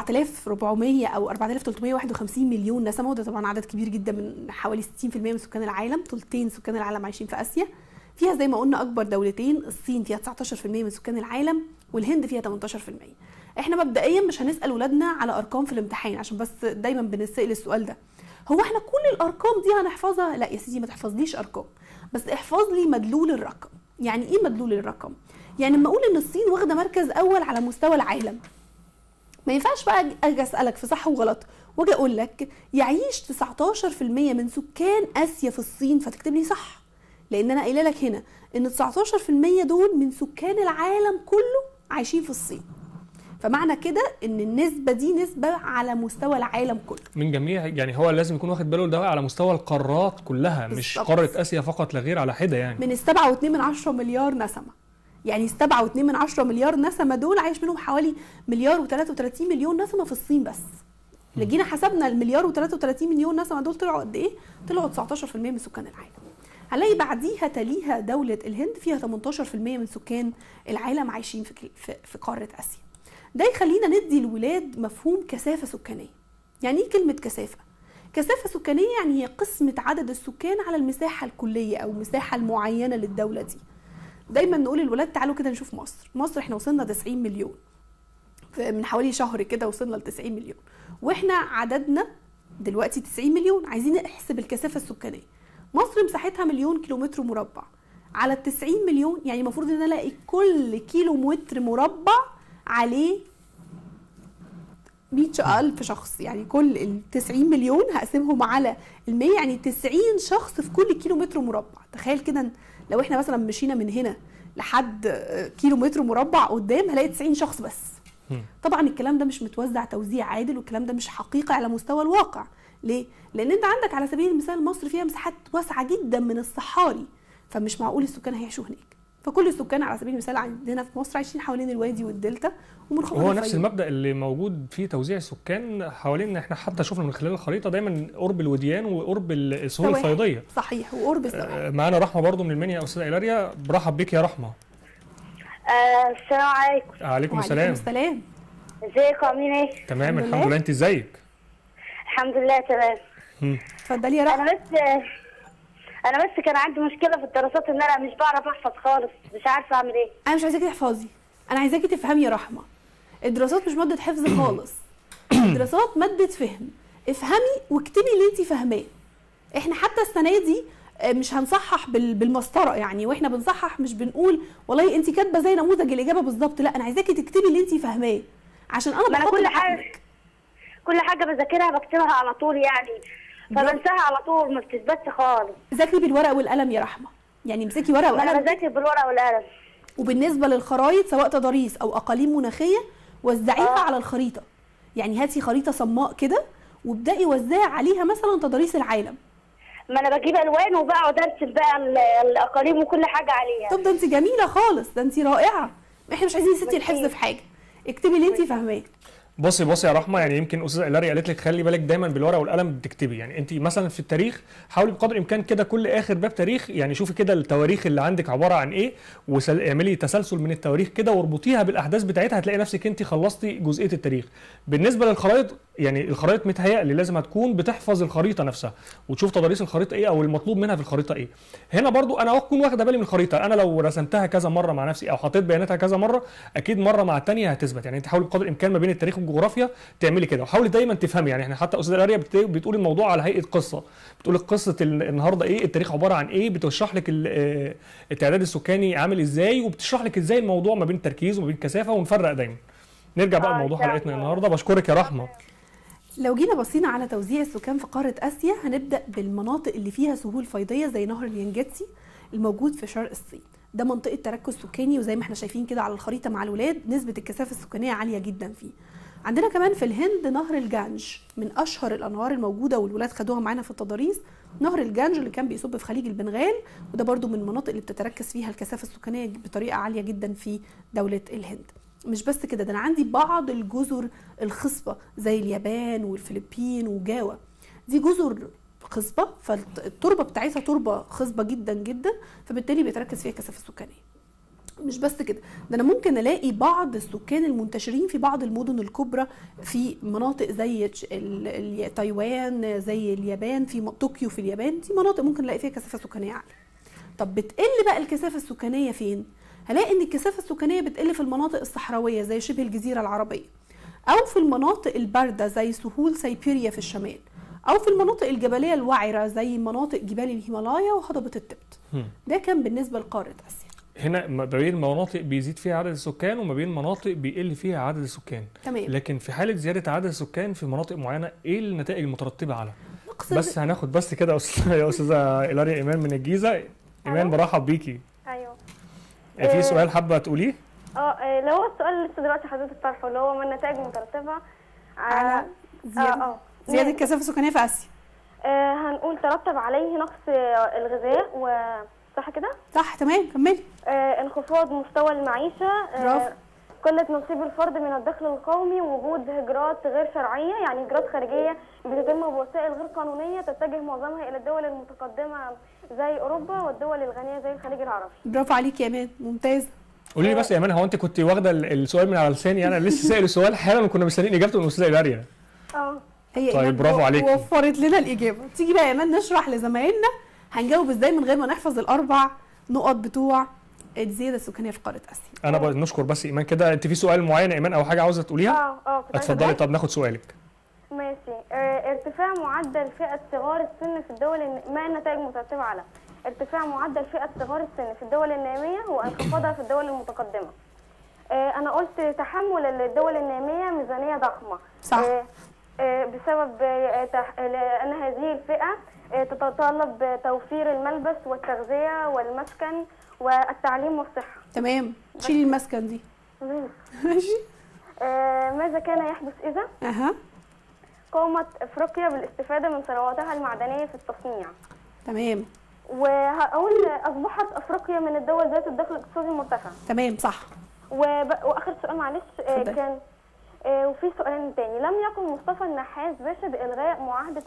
Speaker 2: 4400 او 4351 مليون نسمه وده طبعا عدد كبير جدا من حوالي 60% من سكان العالم ثلثين سكان العالم عايشين في اسيا فيها زي ما قلنا اكبر دولتين الصين فيها 19% من سكان العالم والهند فيها 18% احنا مبدئيا مش هنسال ولادنا على ارقام في الامتحان عشان بس دايما بنسال السؤال ده هو احنا كل الارقام دي هنحفظها لا يا سيدي ما تحفظليش ارقام بس احفظ لي مدلول الرقم يعني ايه مدلول الرقم يعني لما اقول ان الصين واخده مركز اول على مستوى العالم ما ينفعش بقى أجي- اجي اسالك في صح وغلط واجي اقول لك يعيش 19% من سكان اسيا في الصين فتكتب لي صح لان انا قايله لك هنا ان 19% دول من سكان العالم كله عايشين في الصين فمعنى كده ان النسبه دي نسبه على مستوى العالم كله
Speaker 1: من جميع يعني هو لازم يكون واخد باله ده على مستوى القارات كلها مش
Speaker 2: بالظبط.
Speaker 1: قاره اسيا فقط لا غير على حده يعني
Speaker 2: من السبعة واتنين من عشرة مليار نسمة يعني السبعة واتنين من عشرة مليار نسمة دول عايش منهم حوالي مليار وتلاتة وتلاتين مليون نسمة في الصين بس اللي جينا حسبنا المليار وتلاتة وتلاتين مليون نسمة دول طلعوا قد ايه؟ طلعوا 19% من سكان العالم هنلاقي بعديها تليها دولة الهند فيها 18% من سكان العالم عايشين في في- في قارة آسيا ده يخلينا ندي الولاد مفهوم كثافة سكانية يعني ايه كلمة كثافة؟ كثافة سكانية يعني هي قسمة عدد السكان على المساحة الكلية أو المساحة المعينة للدولة دي دايما نقول للولاد تعالوا كده نشوف مصر مصر احنا وصلنا 90 مليون ف- من حوالي شهر كده وصلنا ل 90 مليون واحنا عددنا دلوقتي 90 مليون عايزين نحسب الكثافة السكانية مصر مساحتها مليون كيلومتر مربع على ال 90 مليون يعني المفروض ان انا الاقي كل كيلو متر مربع عليه 100 ألف شخص يعني كل ال 90 مليون هقسمهم على ال 100 يعني 90 شخص في كل كيلو متر مربع تخيل كده لو احنا مثلا مشينا من هنا لحد آه، كيلو متر مربع قدام هلاقي 90 شخص بس
Speaker 1: مم.
Speaker 2: طبعا الكلام ده مش متوزع توزيع عادل والكلام ده مش حقيقه على مستوى الواقع ليه لان انت عندك على سبيل المثال مصر فيها مساحات واسعه جدا من الصحاري فمش معقول السكان هيعيشوا هناك فكل السكان على سبيل المثال عندنا في مصر عايشين حوالين الوادي والدلتا ومنخفض
Speaker 1: وهو نفس
Speaker 2: الفيوم.
Speaker 1: المبدا اللي موجود في توزيع السكان حوالين احنا حتى شفنا من خلال الخريطه دايما قرب الوديان وقرب السهول
Speaker 2: سواحل.
Speaker 1: الفيضيه
Speaker 2: صحيح وقرب السواحل
Speaker 1: آه، معانا رحمه برضو من المنيا يا استاذه ايلاريا برحب بيك يا رحمه
Speaker 3: آه السلام عليكم
Speaker 1: عليكم
Speaker 2: وعليكم
Speaker 1: السلام
Speaker 2: السلام
Speaker 3: ازيكم عاملين ايه؟
Speaker 1: تمام
Speaker 2: الحمد
Speaker 1: الحمد
Speaker 2: لله.
Speaker 1: لله انت ازيك
Speaker 3: الحمد لله تمام
Speaker 1: مم.
Speaker 2: اتفضلي يا رحمه
Speaker 3: انا بس انا بس كان عندي مشكله في الدراسات ان انا مش بعرف احفظ خالص مش عارفه اعمل ايه
Speaker 2: انا مش عايزاكي تحفظي انا عايزاكي تفهمي يا رحمه الدراسات مش ماده حفظ خالص الدراسات ماده فهم افهمي واكتبي اللي انت فاهماه احنا حتى السنه دي آه، مش هنصحح بال- بالمسطره يعني واحنا بنصحح مش بنقول والله انت كاتبه زي نموذج الاجابه بالظبط لا انا عايزاكي تكتبي اللي انت فاهماه عشان انا
Speaker 3: ما انا
Speaker 2: بحط
Speaker 3: كل
Speaker 2: بعقلك.
Speaker 3: حاجه كل حاجه بذاكرها بكتبها على طول يعني فبنساها على طول ما بتثبتش خالص
Speaker 2: ذاكري بالورق والقلم يا رحمه يعني امسكي ورقه
Speaker 3: ما انا
Speaker 2: وقلم
Speaker 3: بذاكر بالورقه والقلم
Speaker 2: وبالنسبه للخرايط سواء تضاريس او اقاليم مناخيه وزعيها
Speaker 3: آه.
Speaker 2: على الخريطه يعني هاتي خريطه صماء كده وابداي وزعي عليها مثلا تضاريس العالم
Speaker 3: ما انا بجيب الوان وبقعد ارسم بقى ال- الاقاليم وكل حاجه عليها
Speaker 2: طب ده انت جميله خالص ده انت رائعه احنا مش عايزين ستي
Speaker 3: ميرسي.
Speaker 2: الحفظ في حاجه اكتبي اللي انت فاهماه
Speaker 1: بصي بصي يا رحمه يعني يمكن استاذه ايلاريا قالت لك خلي بالك دايما بالورقه والقلم بتكتبي يعني انت مثلا في التاريخ حاولي بقدر الامكان كده كل اخر باب تاريخ يعني شوفي كده التواريخ اللي عندك عباره عن ايه واعملي تسلسل من التواريخ كده واربطيها بالاحداث بتاعتها هتلاقي نفسك انت خلصتي جزئيه التاريخ بالنسبه للخرائط يعني الخرائط متهيألي لازم هتكون بتحفظ الخريطه نفسها وتشوف تضاريس الخريطه ايه او المطلوب منها في الخريطه ايه هنا برضو انا اكون واخده بالي من الخريطه انا لو رسمتها كذا مره مع نفسي او حطيت بياناتها كذا مره اكيد مره مع الثانيه هتثبت يعني انت حاولي بقدر الامكان ما بين التاريخ والجغرافيا تعملي كده وحاولي دايما تفهمي يعني احنا حتى استاذه الاريا بت- بتقول الموضوع على هيئه قصه بتقول لك قصه ال- النهارده ايه التاريخ عباره عن ايه بتشرح لك ال- آه، التعداد السكاني عامل ازاي وبتشرح لك ازاي الموضوع ما بين تركيز وما بين كثافه ونفرق دايما نرجع بقى
Speaker 3: آه،
Speaker 1: لموضوع
Speaker 3: إن شاء
Speaker 1: حلقتنا
Speaker 3: الله.
Speaker 1: النهارده بشكرك يا رحمه
Speaker 2: لو جينا بصينا على توزيع السكان في قاره اسيا هنبدا بالمناطق اللي فيها سهول فيضيه زي نهر اليانجتسي الموجود في شرق الصين ده منطقه تركز سكاني وزي ما احنا شايفين كده على الخريطه مع الولاد نسبه الكثافه السكانيه عاليه جدا فيه عندنا كمان في الهند نهر الجانج من اشهر الانهار الموجوده والولاد خدوها معانا في التضاريس نهر الجانج اللي كان بيصب في خليج البنغال وده برضو من المناطق اللي بتتركز فيها الكثافه السكانيه بطريقه عاليه جدا في دوله الهند مش بس كده ده انا عندي بعض الجزر الخصبه زي اليابان والفلبين وجاوا دي جزر خصبه فالتربه بتاعتها تربه خصبه جدا جدا فبالتالي بيتركز فيها الكثافه السكانيه مش بس كده ده انا ممكن الاقي بعض السكان المنتشرين في بعض المدن الكبرى في مناطق زي تش- ال- ال- تايوان زي اليابان في م- طوكيو في اليابان دي مناطق ممكن الاقي فيها كثافه سكانيه عاليه طب بتقل بقى الكثافه السكانيه فين هلاقي ان الكثافه السكانيه بتقل في المناطق الصحراويه زي شبه الجزيره العربيه او في المناطق البارده زي سهول سيبيريا في الشمال او في المناطق الجبليه الوعره زي مناطق جبال الهيمالايا وهضبه التبت
Speaker 1: هم.
Speaker 2: ده كان بالنسبه لقاره اسيا
Speaker 1: هنا ما بين مناطق بيزيد فيها عدد السكان وما بين مناطق بيقل فيها عدد السكان
Speaker 2: تمام
Speaker 1: لكن في حاله زياده عدد السكان في مناطق معينه ايه النتائج المترتبه على
Speaker 2: نقصد
Speaker 1: بس هناخد بس كده يا أستاذ- يا استاذه ايلاريا ايمان من الجيزه ايمان برحب بيكي
Speaker 3: ايوه
Speaker 1: في سؤال حابه تقوليه
Speaker 3: اه آه، اللي هو السؤال اللي لسه دلوقتي حضرتك طرحه اللي هو ما النتائج المترتبه
Speaker 2: على زياده
Speaker 3: اه اه
Speaker 2: زياده الكثافه السكانيه في اسيا
Speaker 3: آه، هنقول ترتب عليه نقص آه، الغذاء و صح كده؟
Speaker 2: صح تمام كملي
Speaker 3: آه، انخفاض مستوى المعيشة آه،
Speaker 2: برافو.
Speaker 3: قلة نصيب الفرد من الدخل القومي وجود هجرات غير شرعية يعني هجرات خارجية بتتم بوسائل غير قانونية تتجه معظمها إلى الدول المتقدمة زي أوروبا والدول الغنية زي الخليج العربي
Speaker 2: برافو عليكي يا امان ممتازه
Speaker 1: قولي لي بس يا ايمان هو انت كنت واخده ال- السؤال من على لساني انا لسه سائل السؤال حالا وكنا مستنيين اجابته من الاستاذه ايلاريا
Speaker 3: اه
Speaker 2: هي
Speaker 1: طيب،
Speaker 2: إيمان
Speaker 1: برافو
Speaker 2: و-
Speaker 1: عليكي.
Speaker 2: وفرت لنا الاجابه تيجي بقى يا ايمان نشرح لزمايلنا هنجاوب ازاي من غير ما نحفظ الاربع نقط بتوع الزياده السكانيه في قاره اسيا
Speaker 1: انا بقى نشكر بس ايمان كده انت في سؤال معين يا ايمان او حاجه عاوزه تقوليها
Speaker 3: اه اه كنت عايزة
Speaker 1: اتفضلي طب ناخد سؤالك
Speaker 3: ماشي آه، ارتفاع معدل فئة صغار السن في الدول الن... ما النتائج المترتبة على ارتفاع معدل فئة صغار السن في الدول النامية وانخفاضها في الدول المتقدمة آه، أنا قلت تحمل الدول النامية ميزانية ضخمة
Speaker 2: صح.
Speaker 3: آه، آه، بسبب آه، تح... لأن هذه الفئة آه، تتطلب توفير الملبس والتغذية والمسكن والتعليم والصحة
Speaker 2: تمام شيلي المسكن دي ماشي
Speaker 3: آه، ماذا كان يحدث إذا
Speaker 2: اها
Speaker 3: قامت أفريقيا بالاستفادة من ثرواتها المعدنية في التصنيع
Speaker 2: تمام
Speaker 3: وهقول أصبحت أفريقيا من الدول ذات الدخل الاقتصادي المرتفع
Speaker 2: تمام صح
Speaker 3: وب... واخر سؤال معلش آه،
Speaker 2: اتفضل.
Speaker 3: كان آه، وفي سؤال تاني لم يقم مصطفى النحاس باشا بالغاء معاهده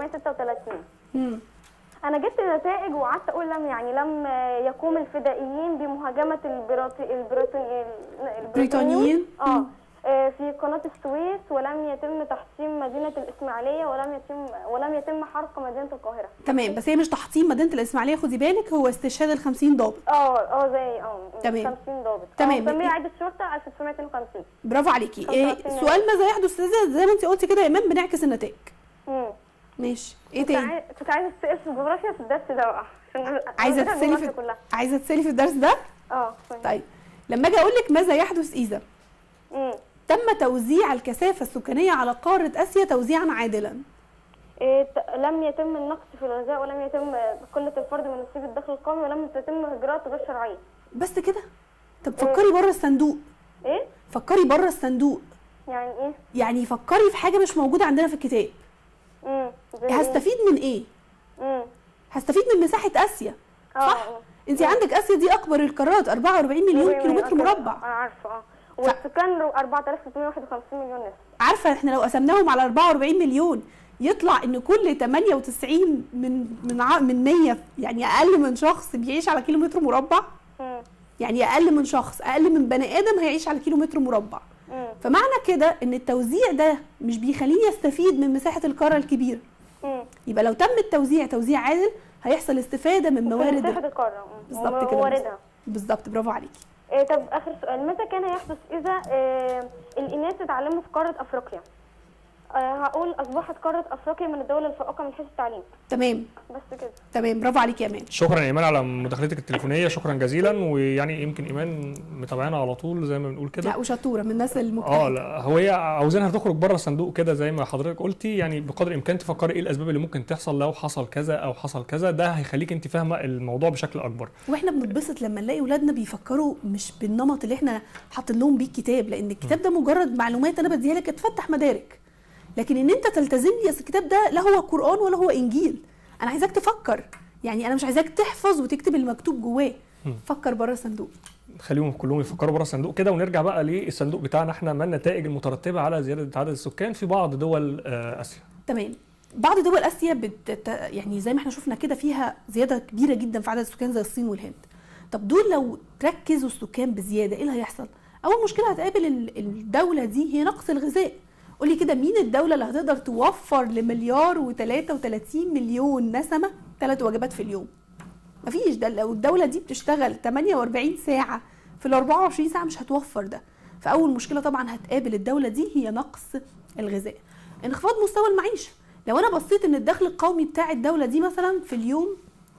Speaker 3: 1936
Speaker 2: مم.
Speaker 3: انا جبت نتائج وقعدت اقول لم يعني لم آه، يقوم الفدائيين بمهاجمه البريط... البريطانيين
Speaker 2: بريطانيين؟
Speaker 3: اه
Speaker 2: مم.
Speaker 3: آه، في قناه السويس ولم يتم تحطيم مدينه الاسماعيليه ولم يتم ولم يتم حرق مدينه القاهره
Speaker 2: تمام بس هي مش تحطيم مدينه الاسماعيليه خدي بالك هو استشهاد ال 50 ضابط
Speaker 3: اه اه زي اه
Speaker 2: تمام.
Speaker 3: 50 ضابط
Speaker 2: تمام.
Speaker 3: تمام عيد الشرطه 1952
Speaker 2: برافو عليكي
Speaker 3: خمسة
Speaker 2: إيه
Speaker 3: وعشرين.
Speaker 2: سؤال ماذا يحدث إذا زي ما انت قلتي كده يا ايمان بنعكس النتائج
Speaker 3: مم.
Speaker 2: ماشي ايه
Speaker 3: كنت
Speaker 2: تاني
Speaker 3: عاي- كنت عايزه اسال في الجغرافيا في الدرس ده بقى عشان
Speaker 2: عايزه
Speaker 3: أنا
Speaker 2: تسالي
Speaker 3: الجغرافيا
Speaker 2: في
Speaker 3: كلها
Speaker 2: عايزه تسالي في الدرس ده
Speaker 3: اه طيب
Speaker 2: طيب لما اجي اقول لك ماذا يحدث اذا
Speaker 3: مم.
Speaker 2: تم توزيع الكثافه السكانيه على قاره اسيا توزيعا عادلا
Speaker 3: إيه ت- لم يتم النقص في الغذاء ولم يتم قله الفرد من نصيب الدخل القومي ولم تتم هجرات غير شرعيه
Speaker 2: بس كده طب فكري بره الصندوق
Speaker 3: ايه
Speaker 2: فكري بره الصندوق
Speaker 3: يعني ايه
Speaker 2: يعني فكري في حاجه مش موجوده عندنا في الكتاب
Speaker 3: امم زي إيه؟
Speaker 2: هستفيد من ايه
Speaker 3: امم
Speaker 2: هستفيد من مساحه اسيا
Speaker 3: اه
Speaker 2: صح
Speaker 3: آه.
Speaker 2: انت عندك اسيا دي اكبر القارات 44 مليون
Speaker 3: أوكي،
Speaker 2: كيلومتر
Speaker 3: أوكي.
Speaker 2: مربع
Speaker 3: انا عارفه اه والسكان رو- 4351 مليون نسمه
Speaker 2: عارفه احنا لو قسمناهم على 44 مليون يطلع ان كل 98 من من ع- من 100 يعني اقل من شخص بيعيش على كيلومتر مربع
Speaker 3: امم
Speaker 2: يعني اقل من شخص اقل من بني ادم هيعيش على كيلومتر مربع
Speaker 3: امم
Speaker 2: فمعنى كده ان التوزيع ده مش بيخليني استفيد من مساحه القاره الكبيره
Speaker 3: امم
Speaker 2: يبقى لو تم التوزيع توزيع عادل هيحصل استفاده من موارد
Speaker 3: مساحه القاره مم.
Speaker 2: بالظبط كده
Speaker 3: ومواردها
Speaker 2: بالظبط برافو عليكي
Speaker 3: إيه طب اخر سؤال متى كان يحدث اذا إيه الاناث اتعلموا في قاره افريقيا آه هقول اصبحت قاره افريقيا من الدول الفائقه من حيث التعليم
Speaker 2: تمام
Speaker 3: بس كده
Speaker 2: تمام برافو عليكي يا امان
Speaker 1: شكرا يا ايمان على مداخلتك التليفونيه شكرا جزيلا ويعني يمكن ايمان متابعانا على طول زي ما بنقول كده
Speaker 2: لا وشطوره من الناس
Speaker 1: اه
Speaker 2: المجتهده
Speaker 1: لا هو هي عاوزينها تخرج بره الصندوق كده زي ما حضرتك قلتي يعني بقدر الامكان تفكري ايه الاسباب اللي ممكن تحصل لو حصل كذا او حصل كذا ده هيخليك انت فاهمه الموضوع بشكل اكبر
Speaker 2: واحنا بنتبسط لما نلاقي اولادنا بيفكروا مش بالنمط اللي احنا حاطين لهم بيه الكتاب لان الكتاب ده مجرد معلومات انا بديها لك تفتح مدارك لكن ان انت تلتزم لي اصل الكتاب ده لا هو قران ولا هو انجيل انا عايزاك تفكر يعني انا مش عايزاك تحفظ وتكتب المكتوب جواه فكر بره الصندوق
Speaker 1: خليهم كلهم يفكروا بره الصندوق كده ونرجع بقى للصندوق بتاعنا احنا ما النتائج المترتبه على زياده عدد السكان في بعض دول آه، اسيا
Speaker 2: تمام بعض دول اسيا بت... يعني زي ما احنا شفنا كده فيها زياده كبيره جدا في عدد السكان زي الصين والهند طب دول لو ركزوا السكان بزياده ايه اللي هيحصل اول مشكله هتقابل ال- الدوله دي هي نقص الغذاء قولي كده مين الدوله اللي هتقدر توفر لمليار و33 مليون نسمه ثلاث وجبات في اليوم مفيش ده لو الدوله دي بتشتغل 48 ساعه في ال 24 ساعه مش هتوفر ده فاول مشكله طبعا هتقابل الدوله دي هي نقص الغذاء انخفاض مستوى المعيشه لو انا بصيت ان الدخل القومي بتاع الدوله دي مثلا في اليوم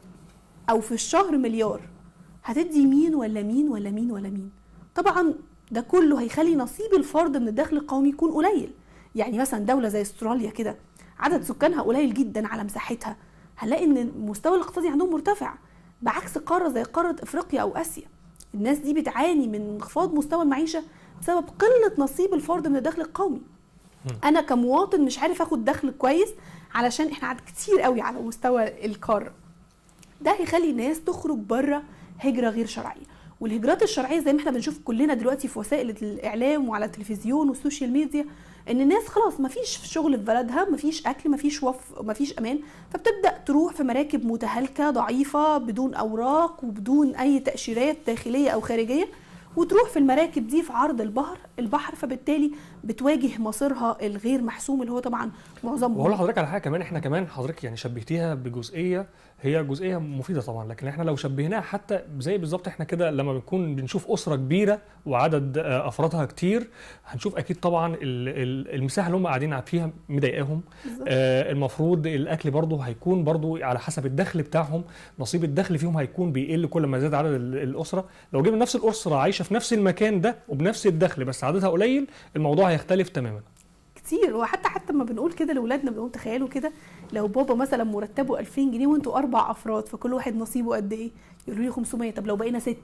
Speaker 2: او في الشهر مليار هتدي مين ولا مين ولا مين ولا مين طبعا ده كله هيخلي نصيب الفرد من الدخل القومي يكون قليل يعني مثلا دوله زي استراليا كده عدد سكانها قليل جدا على مساحتها هنلاقي ان المستوى الاقتصادي عندهم مرتفع بعكس قاره زي قاره افريقيا او اسيا الناس دي بتعاني من انخفاض مستوى المعيشه بسبب قله نصيب الفرد من الدخل القومي انا كمواطن مش عارف اخد دخل كويس علشان احنا عدد كتير قوي على مستوى القاره ده هيخلي الناس تخرج بره هجره غير شرعيه والهجرات الشرعيه زي ما احنا بنشوف كلنا دلوقتي في وسائل الاعلام وعلى التلفزيون والسوشيال ميديا ان الناس خلاص مفيش شغل في بلدها مفيش اكل مفيش وف مفيش امان فبتبدا تروح في مراكب متهالكه ضعيفه بدون اوراق وبدون اي تاشيرات داخليه او خارجيه وتروح في المراكب دي في عرض البحر البحر فبالتالي بتواجه مصيرها الغير محسوم اللي هو طبعا معظمه
Speaker 1: وهقول لحضرتك على حاجه كمان احنا كمان حضرتك يعني شبهتيها بجزئيه هي جزئيه مفيده طبعا لكن احنا لو شبهناها حتى زي بالظبط احنا كده لما بنكون بنشوف اسره كبيره وعدد آه، افرادها كتير هنشوف اكيد طبعا ال- ال- المساحه اللي هم قاعدين فيها مضايقاهم
Speaker 2: بالظبط.
Speaker 1: آه، المفروض الاكل برضه هيكون برضه على حسب الدخل بتاعهم نصيب الدخل فيهم هيكون بيقل كل ما زاد عدد ال- الاسره لو جبنا نفس الاسره عايشه في نفس المكان ده وبنفس الدخل بس عددها قليل الموضوع هيختلف تماما
Speaker 2: كتير وحتى حتى ما بنقول كده لاولادنا بنقول تخيلوا كده لو بابا مثلا مرتبه 2000 جنيه وانتوا اربع افراد فكل واحد نصيبه قد ايه يقولوا لي 500 طب لو بقينا سته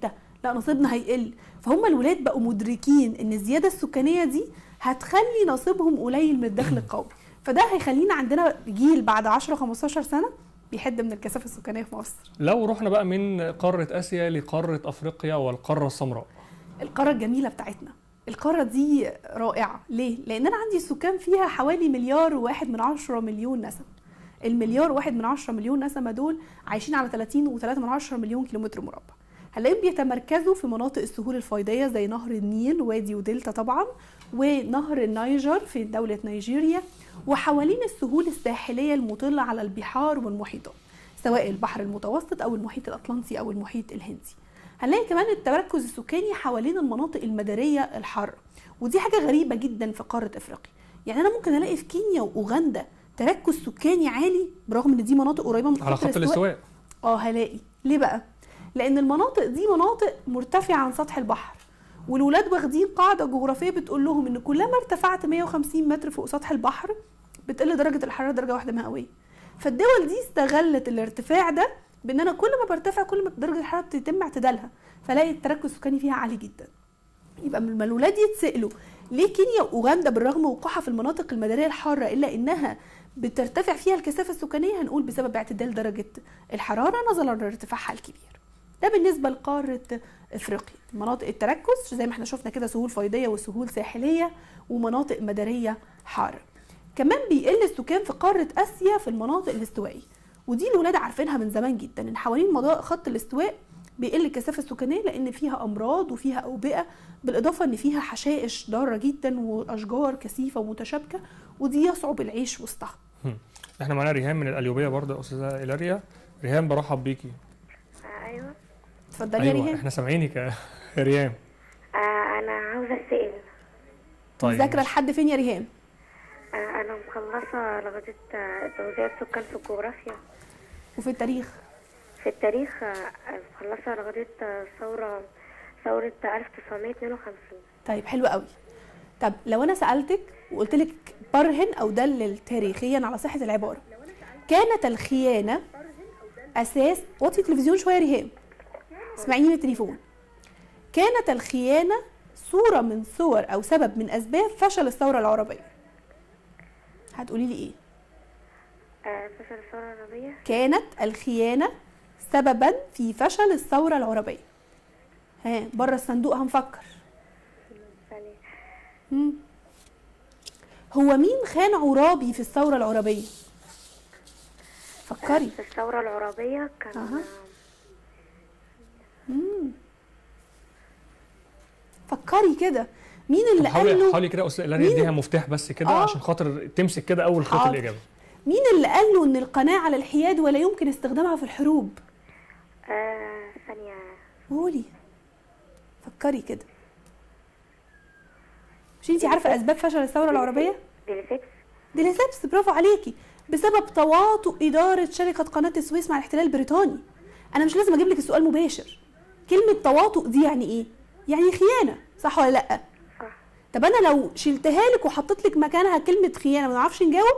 Speaker 2: لا نصيبنا هيقل فهم الولاد بقوا مدركين ان الزياده السكانيه دي هتخلي نصيبهم قليل من الدخل القومي فده هيخلينا عندنا جيل بعد 10 15 سنه بيحد من الكثافه السكانيه في مصر
Speaker 1: لو رحنا بقى من قاره اسيا لقاره افريقيا والقاره السمراء
Speaker 2: القاره الجميله بتاعتنا القاره دي رائعه ليه لان انا عندي السكان فيها حوالي مليار وواحد من عشرة مليون نسمه المليار واحد من عشرة مليون نسمه دول عايشين على 30 و3 من عشرة مليون كيلومتر مربع هنلاقيهم بيتمركزوا في مناطق السهول الفيضيه زي نهر النيل وادي ودلتا طبعا ونهر النيجر في دوله نيجيريا وحوالين السهول الساحليه المطله على البحار والمحيطات سواء البحر المتوسط او المحيط الاطلنطي او المحيط الهندي هنلاقي كمان التمركز السكاني حوالين المناطق المداريه الحاره ودي حاجه غريبه جدا في قاره افريقيا يعني انا ممكن الاقي في كينيا واوغندا تركز سكاني عالي برغم ان دي مناطق قريبه من
Speaker 1: على خط الاستواء
Speaker 2: اه هلاقي ليه بقى لان المناطق دي مناطق مرتفعه عن سطح البحر والولاد واخدين قاعده جغرافيه بتقول لهم ان كلما ارتفعت 150 متر فوق سطح البحر بتقل درجه الحراره درجه واحده مئويه فالدول دي استغلت الارتفاع ده بان انا كل ما برتفع كل ما درجه الحراره بتتم اعتدالها فلاقي التركز السكاني فيها عالي جدا يبقى لما الولاد يتسالوا ليه كينيا واوغندا بالرغم وقوعها في المناطق المداريه الحاره الا انها بترتفع فيها الكثافه السكانيه هنقول بسبب اعتدال درجه الحراره نظرا لارتفاعها الكبير ده بالنسبه لقاره افريقيا مناطق التركز زي ما احنا شفنا كده سهول فيضيه وسهول ساحليه ومناطق مداريه حاره كمان بيقل السكان في قاره اسيا في المناطق الاستوائيه ودي الولاد عارفينها من زمان جدا ان حوالين مضاء خط الاستواء بيقل الكثافه السكانيه لان فيها امراض وفيها اوبئه بالاضافه ان فيها حشائش ضاره جدا واشجار كثيفه ومتشابكه ودي يصعب العيش وسطها
Speaker 1: احنا معانا ريهام من القليوبيه برضه يا استاذه إيلاريا ريهام برحب بيكي
Speaker 6: ايوه
Speaker 2: اتفضلي يا
Speaker 1: ايوه
Speaker 2: ريهام
Speaker 1: احنا سامعينك يا ريهام
Speaker 6: آه انا عاوزه اسال
Speaker 1: طيب
Speaker 2: مذاكره لحد فين يا ريهام
Speaker 6: آه انا مخلصه لغايه آه، توزيع السكان في الجغرافيا
Speaker 2: وفي التاريخ
Speaker 6: في التاريخ آه، مخلصه لغايه آه، ثوره ثوره 1952
Speaker 2: طيب حلو قوي طب لو انا سالتك وقلت لك برهن او دلل تاريخيا على صحه العباره كانت الخيانه اساس وطي التلفزيون شويه يا ريهام اسمعيني من التليفون كانت الخيانه صوره من صور او سبب من اسباب فشل الثوره العربيه هتقولي لي ايه
Speaker 6: آه، فشل الثوره العربيه
Speaker 2: كانت الخيانه سببا في فشل الثوره العربيه ها بره الصندوق هنفكر
Speaker 6: ثانية
Speaker 2: مم. هو مين خان عرابي في الثورة العربية؟ فكري
Speaker 6: في الثوره العربيه كان
Speaker 2: أها.
Speaker 6: آه،
Speaker 2: فكري كده مين
Speaker 1: طب
Speaker 2: اللي قال
Speaker 1: حاولي
Speaker 2: له
Speaker 1: حاولي كده يا استاذه إيلاريا
Speaker 2: مين-
Speaker 1: اديها مفتاح بس كده
Speaker 2: آه.
Speaker 1: عشان خاطر تمسك كده اول خط
Speaker 2: حاضر.
Speaker 1: الاجابه
Speaker 2: مين اللي قال له ان القناة على الحياد ولا يمكن استخدامها في الحروب؟
Speaker 6: آه، ثانيه
Speaker 2: قولي فكري كده مش انتي عارفة اسباب فشل الثورة العربية؟
Speaker 6: ديليسكس
Speaker 2: ديليسيبس برافو عليكي بسبب تواطؤ إدارة شركة قناة السويس مع الاحتلال البريطاني أنا مش لازم أجيب لك السؤال مباشر كلمة تواطؤ دي يعني إيه؟ يعني خيانة صح ولا لأ؟
Speaker 6: صح
Speaker 2: طب أنا لو شلتها لك وحطيت لك مكانها كلمة خيانة ما نعرفش نجاوب؟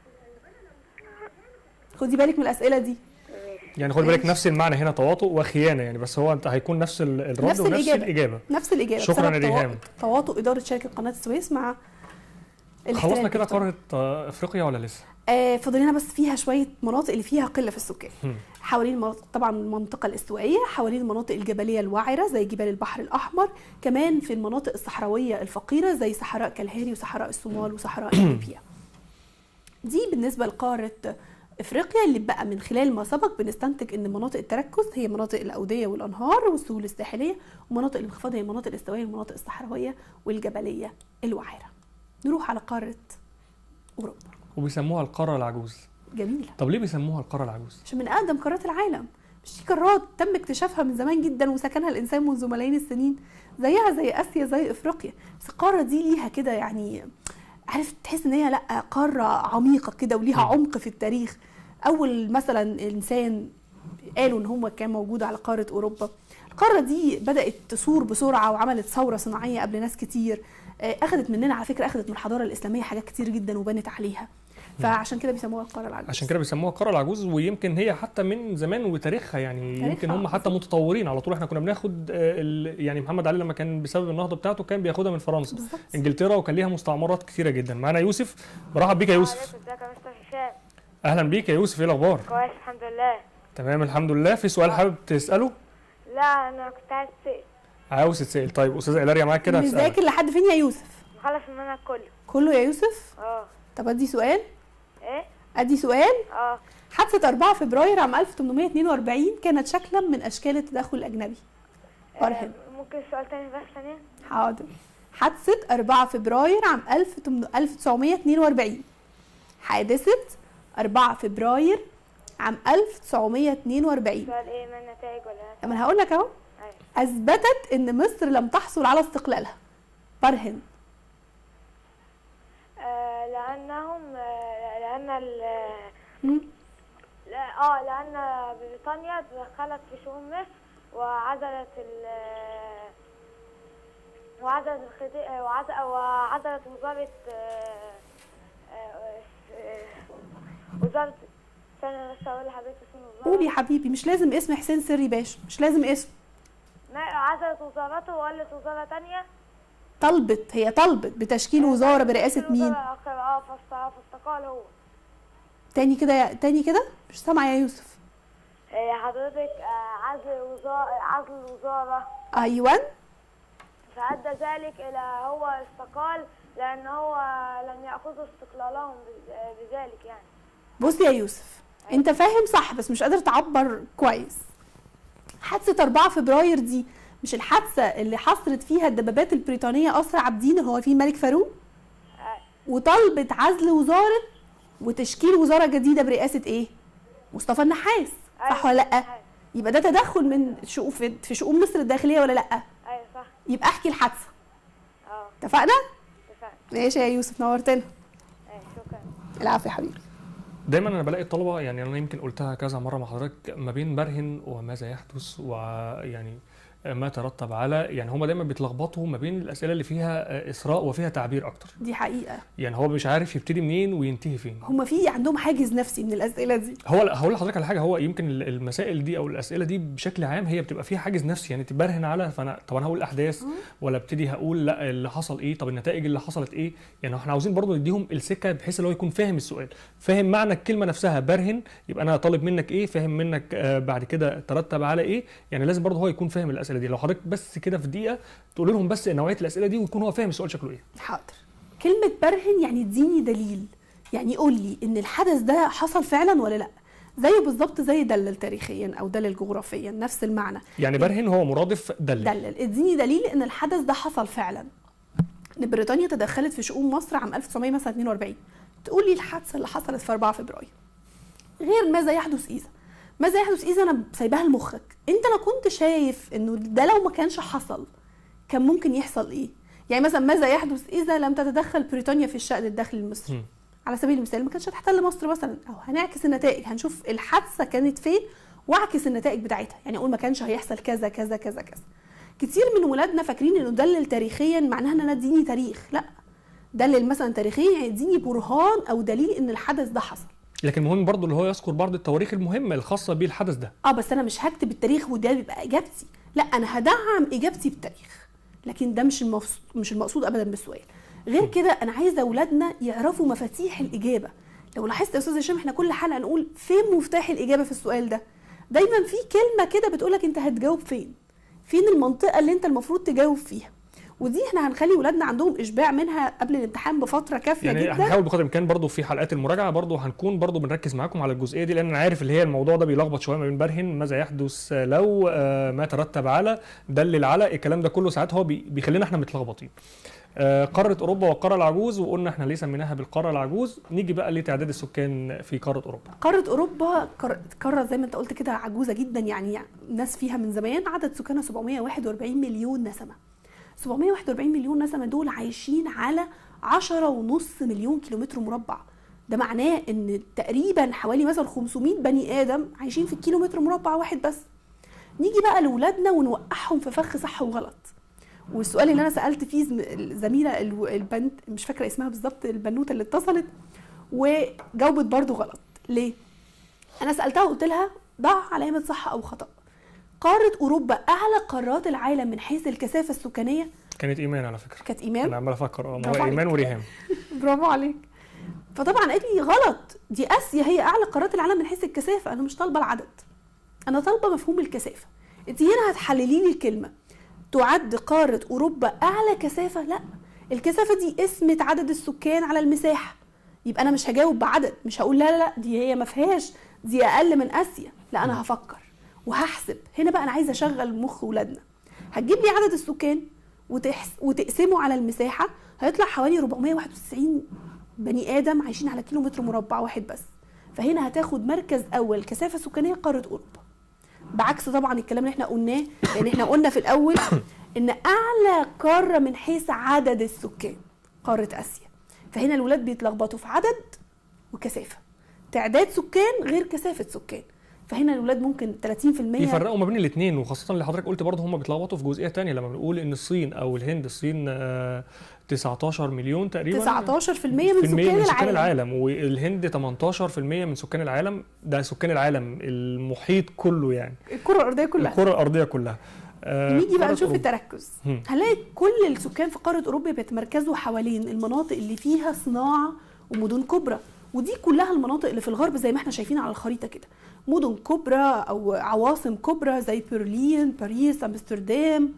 Speaker 2: خدي بالك من الأسئلة دي
Speaker 1: يعني خد بالك نفس المعنى هنا تواطؤ وخيانه يعني بس هو انت هيكون نفس ال- الرد
Speaker 2: نفس
Speaker 1: ونفس
Speaker 2: الإجابة.
Speaker 1: الاجابه
Speaker 2: نفس الإجابة
Speaker 1: شكراً
Speaker 2: بسبب
Speaker 1: يا
Speaker 2: توا-
Speaker 1: ريهام.
Speaker 2: تواطؤ إدارة شركة قناة السويس مع الاحتلال
Speaker 1: خلصنا كده
Speaker 2: البريطاني.
Speaker 1: قاره آه، افريقيا ولا لسه؟
Speaker 2: آه فاضل لنا بس فيها شويه مناطق اللي فيها قله في السكان
Speaker 1: هم.
Speaker 2: حوالين المناطق طبعا المنطقه الاستوائيه حوالين المناطق الجبليه الوعره زي جبال البحر الاحمر كمان في المناطق الصحراويه الفقيره زي صحراء كالهاري وصحراء الصومال وصحراء ليبيا دي بالنسبه لقاره افريقيا اللي بقى من خلال ما سبق بنستنتج ان مناطق التركز هي مناطق الاوديه والانهار والسهول الساحليه ومناطق الانخفاض هي المناطق الاستوائيه والمناطق الصحراويه والجبليه الوعره نروح على قاره اوروبا
Speaker 1: وبيسموها القاره العجوز
Speaker 2: جميله
Speaker 1: طب ليه بيسموها القاره العجوز؟
Speaker 2: عشان من اقدم قارات العالم مش دي قارات تم اكتشافها من زمان جدا وسكنها الانسان منذ ملايين السنين زيها زي اسيا زي افريقيا بس القاره دي ليها كده يعني عارف تحس ان هي لا قاره عميقه كده وليها
Speaker 1: مم.
Speaker 2: عمق في التاريخ اول مثلا انسان قالوا ان هو كان موجود على قاره اوروبا القاره دي بدات تثور بسرعه وعملت ثوره صناعيه قبل ناس كتير آه، اخذت مننا على فكره اخذت من الحضاره الاسلاميه حاجات كتير جدا وبنت عليها فعشان كده بيسموها القاره العجوز
Speaker 1: عشان كده بيسموها القاره العجوز ويمكن هي حتى من زمان وتاريخها يعني
Speaker 2: تاريخها،
Speaker 1: يمكن هم حتى متطورين على طول احنا كنا بناخد آه، ال- يعني محمد علي لما كان بسبب النهضه بتاعته كان بياخدها من فرنسا
Speaker 2: بالظبط
Speaker 1: انجلترا وكان ليها مستعمرات كثيره جدا معانا يوسف برحب بيك يا يوسف
Speaker 3: ازيك يا مستر هشام
Speaker 1: اهلا بيك يا يوسف ايه الاخبار
Speaker 3: كويس الحمد لله
Speaker 1: تمام الحمد لله في سؤال حابب تساله
Speaker 3: لا انا كنت عايز اسال
Speaker 1: عاوز تسال طيب استاذه الاريا معاك كده هتسألك.
Speaker 2: مذاكر لحد فين يا يوسف
Speaker 3: مخلص المنهج كله
Speaker 2: كله يا يوسف
Speaker 3: اه
Speaker 2: طب ادي سؤال
Speaker 3: ايه
Speaker 2: ادي سؤال
Speaker 3: اه
Speaker 2: حادثة 4 فبراير عام 1842 كانت شكلا من أشكال التدخل الأجنبي برهن
Speaker 3: آه، ممكن سؤال تاني بس ثانية
Speaker 2: حاضر حادثة 4 فبراير عام 1942 حادثة 4 فبراير عام 1942
Speaker 3: سؤال ايه ما النتائج ولا
Speaker 2: ما انا هقول لك اهو
Speaker 3: أيوة.
Speaker 2: اثبتت ان مصر لم تحصل على استقلالها برهن
Speaker 3: آه لانهم آه لان ال
Speaker 2: مم.
Speaker 3: لا اه لان بريطانيا دخلت في شؤون مصر وعزلت ال وعزلت الخدي... وعزل... وعزلت وزارة آه، آه، آه، وزارة استنى بس اقول لحضرتك اسم
Speaker 2: قول
Speaker 3: الوزارة
Speaker 2: يا حبيبي مش لازم اسم حسين سري باشا مش لازم اسم
Speaker 3: ما عزلت وزارته وقالت وزارة تانية
Speaker 2: طلبت هي طلبت بتشكيل وزارة برئاسة مين
Speaker 3: الوزارة آخر- اه فاست- فاستقال هو
Speaker 2: تاني كده يا- تاني كده مش سامعة يا يوسف
Speaker 3: آه، حضرتك آه، عزل وزارة عزل الوزارة
Speaker 2: ايوه
Speaker 3: فأدى ذلك إلى هو استقال لأن هو لم يأخذوا استقلالهم بز- آه، بذلك يعني
Speaker 2: بص يا يوسف انت فاهم صح بس مش قادر تعبر كويس حادثة 4 فبراير دي مش الحادثة اللي حصرت فيها الدبابات البريطانية قصر عابدين هو في الملك فاروق
Speaker 3: آه،
Speaker 2: وطلبت عزل وزارة وتشكيل وزارة جديدة برئاسة ايه؟ مصطفى النحاس صح
Speaker 3: أيوة،
Speaker 2: ولا لا؟
Speaker 3: أيوة.
Speaker 2: يبقى ده تدخل من شؤون في في شؤون مصر الداخلية ولا لا؟
Speaker 3: أيوة صح
Speaker 2: يبقى احكي الحادثة
Speaker 3: اه
Speaker 2: اتفقنا؟
Speaker 3: اتفقنا
Speaker 2: ماشي يا يوسف نورتنا
Speaker 3: أيوة شكرا
Speaker 2: العفو يا حبيبي
Speaker 1: دايما انا بلاقي الطلبه يعني انا يمكن قلتها كذا مره مع حضرتك ما بين برهن وماذا يحدث ويعني ما ترتب على يعني هم دايما بيتلخبطوا ما بين الاسئله اللي فيها اثراء وفيها تعبير اكتر
Speaker 2: دي حقيقة
Speaker 1: يعني هو مش عارف يبتدي منين وينتهي فين
Speaker 2: هما في عندهم حاجز نفسي من الأسئلة دي
Speaker 1: هو لا هقول لحضرتك على حاجه هو يمكن ال- المسائل دي او الاسئله دي بشكل عام هي بتبقى فيها حاجز نفسي يعني تبرهن على فانا طب انا هقول الاحداث ولا ابتدي هقول لا اللي حصل ايه طب النتائج اللي حصلت ايه يعني احنا عاوزين برضو نديهم السكه بحيث اللي هو يكون فاهم السؤال فاهم معنى الكلمه نفسها برهن يبقى انا طالب منك ايه فاهم منك آه بعد كده ترتب على ايه يعني لازم برضو هو يكون فاهم الاسئله دي لو حضرتك بس كده في دقيقه تقول لهم بس نوعيه الاسئله دي ويكون هو فاهم السؤال شكله ايه
Speaker 2: حاضر كلمة برهن يعني اديني دليل يعني قول لي ان الحدث ده حصل فعلا ولا لا زيه بالظبط زي دلل تاريخيا او دلل جغرافيا نفس المعنى
Speaker 1: يعني برهن هو مرادف دلل
Speaker 2: دلل اديني دليل ان الحدث ده حصل فعلا ان بريطانيا تدخلت في شؤون مصر عام 1942 تقول لي الحادثه اللي حصلت في 4 فبراير غير ماذا يحدث اذا ماذا يحدث اذا انا سايباها لمخك انت لو كنت شايف انه ده لو ما كانش حصل كان ممكن يحصل ايه يعني مثلا ماذا يحدث اذا لم تتدخل بريطانيا في الشأن الداخلي المصري
Speaker 1: مم.
Speaker 2: على سبيل المثال ما كانتش هتحتل مصر مثلا او هنعكس النتائج هنشوف الحادثه كانت فين واعكس النتائج بتاعتها يعني اقول ما كانش هيحصل كذا كذا كذا كذا كتير من ولادنا فاكرين انه دلل تاريخيا معناها ان انا اديني تاريخ لا دلل مثلا تاريخيا يعني اديني برهان او دليل ان الحدث ده حصل
Speaker 1: لكن المهم برضو اللي هو يذكر بعض التواريخ المهمه الخاصه بالحدث ده
Speaker 2: اه بس انا مش هكتب التاريخ وده بيبقى اجابتي لا انا هدعم اجابتي بتاريخ لكن ده مش المقصود مش المقصود ابدا بالسؤال غير كده انا عايزه اولادنا يعرفوا مفاتيح الاجابه لو لاحظت يا استاذ هشام احنا كل حلقه نقول فين مفتاح الاجابه في السؤال ده دايما في كلمه كده بتقولك انت هتجاوب فين فين المنطقه اللي انت المفروض تجاوب فيها ودي احنا هنخلي ولادنا عندهم اشباع منها قبل الامتحان بفتره كافيه
Speaker 1: يعني
Speaker 2: جدا
Speaker 1: هنحاول بقدر الامكان برضو في حلقات المراجعه برضو هنكون برضو بنركز معاكم على الجزئيه دي لان انا عارف اللي هي الموضوع ده بيلخبط شويه ما بين برهن ماذا يحدث لو آه، ما ترتب على دلل على الكلام ده كله ساعات هو بي- بيخلينا احنا متلخبطين آه، قاره اوروبا والقاره العجوز وقلنا احنا ليه سميناها بالقاره العجوز نيجي بقى لتعداد السكان في قاره اوروبا
Speaker 2: قارة أوروبا قار- قارة زي ما أنت قلت كده عجوزة جدا يعني ناس فيها من زمان عدد سكانها 741 مليون نسمة 741 مليون نسمة دول عايشين على 10 ونص مليون كيلومتر مربع ده معناه ان تقريبا حوالي مثلا 500 بني ادم عايشين في الكيلومتر مربع واحد بس نيجي بقى لاولادنا ونوقعهم في فخ صح وغلط والسؤال اللي انا سالت فيه زم- الزميله الو- البنت مش فاكره اسمها بالظبط البنوته اللي اتصلت وجاوبت برضو غلط ليه انا سالتها وقلت لها ضع علامه صح او خطا قاره اوروبا اعلى قارات العالم من حيث الكثافه السكانيه
Speaker 1: كانت ايمان على فكره
Speaker 2: كانت
Speaker 1: انا
Speaker 2: ايمان
Speaker 1: عمال افكر اه ما
Speaker 2: برافو
Speaker 1: هو
Speaker 2: عليك.
Speaker 1: ايمان وريهام
Speaker 2: برافو عليك فطبعا قالت لي غلط دي اسيا هي اعلى قارات العالم من حيث الكثافه انا مش طالبه العدد انا طالبه مفهوم الكثافه انت هنا هتحللي لي الكلمه تعد قاره اوروبا اعلى كثافه لا الكثافه دي قسمه عدد السكان على المساحه يبقى انا مش هجاوب بعدد مش هقول لا لا لا دي هي ما فيهاش دي اقل من اسيا لا انا هفكر وهحسب هنا بقى انا عايزه اشغل مخ ولادنا هتجيب لي عدد السكان وتحس وتقسمه على المساحه هيطلع حوالي 491 بني ادم عايشين على كيلو متر مربع واحد بس فهنا هتاخد مركز اول كثافه سكانيه قاره اوروبا بعكس طبعا الكلام اللي احنا قلناه لان احنا قلنا في الاول ان اعلى قاره من حيث عدد السكان قاره اسيا فهنا الولاد بيتلخبطوا في عدد وكثافه تعداد سكان غير كثافه سكان فهنا الولاد ممكن 30%
Speaker 1: يفرقوا ما بين الاثنين وخاصه اللي حضرتك قلت برضه هم بيتلخبطوا في جزئيه تانية لما بنقول ان الصين او الهند الصين آه، 19 مليون تقريبا
Speaker 2: 19% من
Speaker 1: في المية
Speaker 2: سكان
Speaker 1: من سكان
Speaker 2: العالم
Speaker 1: العالم والهند 18% من سكان العالم ده سكان العالم المحيط كله يعني
Speaker 2: الكره الارضيه كلها
Speaker 1: الكره الارضيه كلها آه،
Speaker 2: نيجي بقى
Speaker 1: قارة
Speaker 2: نشوف
Speaker 1: أوروبا.
Speaker 2: التركز
Speaker 1: هم.
Speaker 2: هنلاقي كل السكان في قاره اوروبا بيتمركزوا حوالين المناطق اللي فيها صناعه ومدن كبرى ودي كلها المناطق اللي في الغرب زي ما احنا شايفين على الخريطه كده مدن كبرى او عواصم كبرى زي برلين باريس امستردام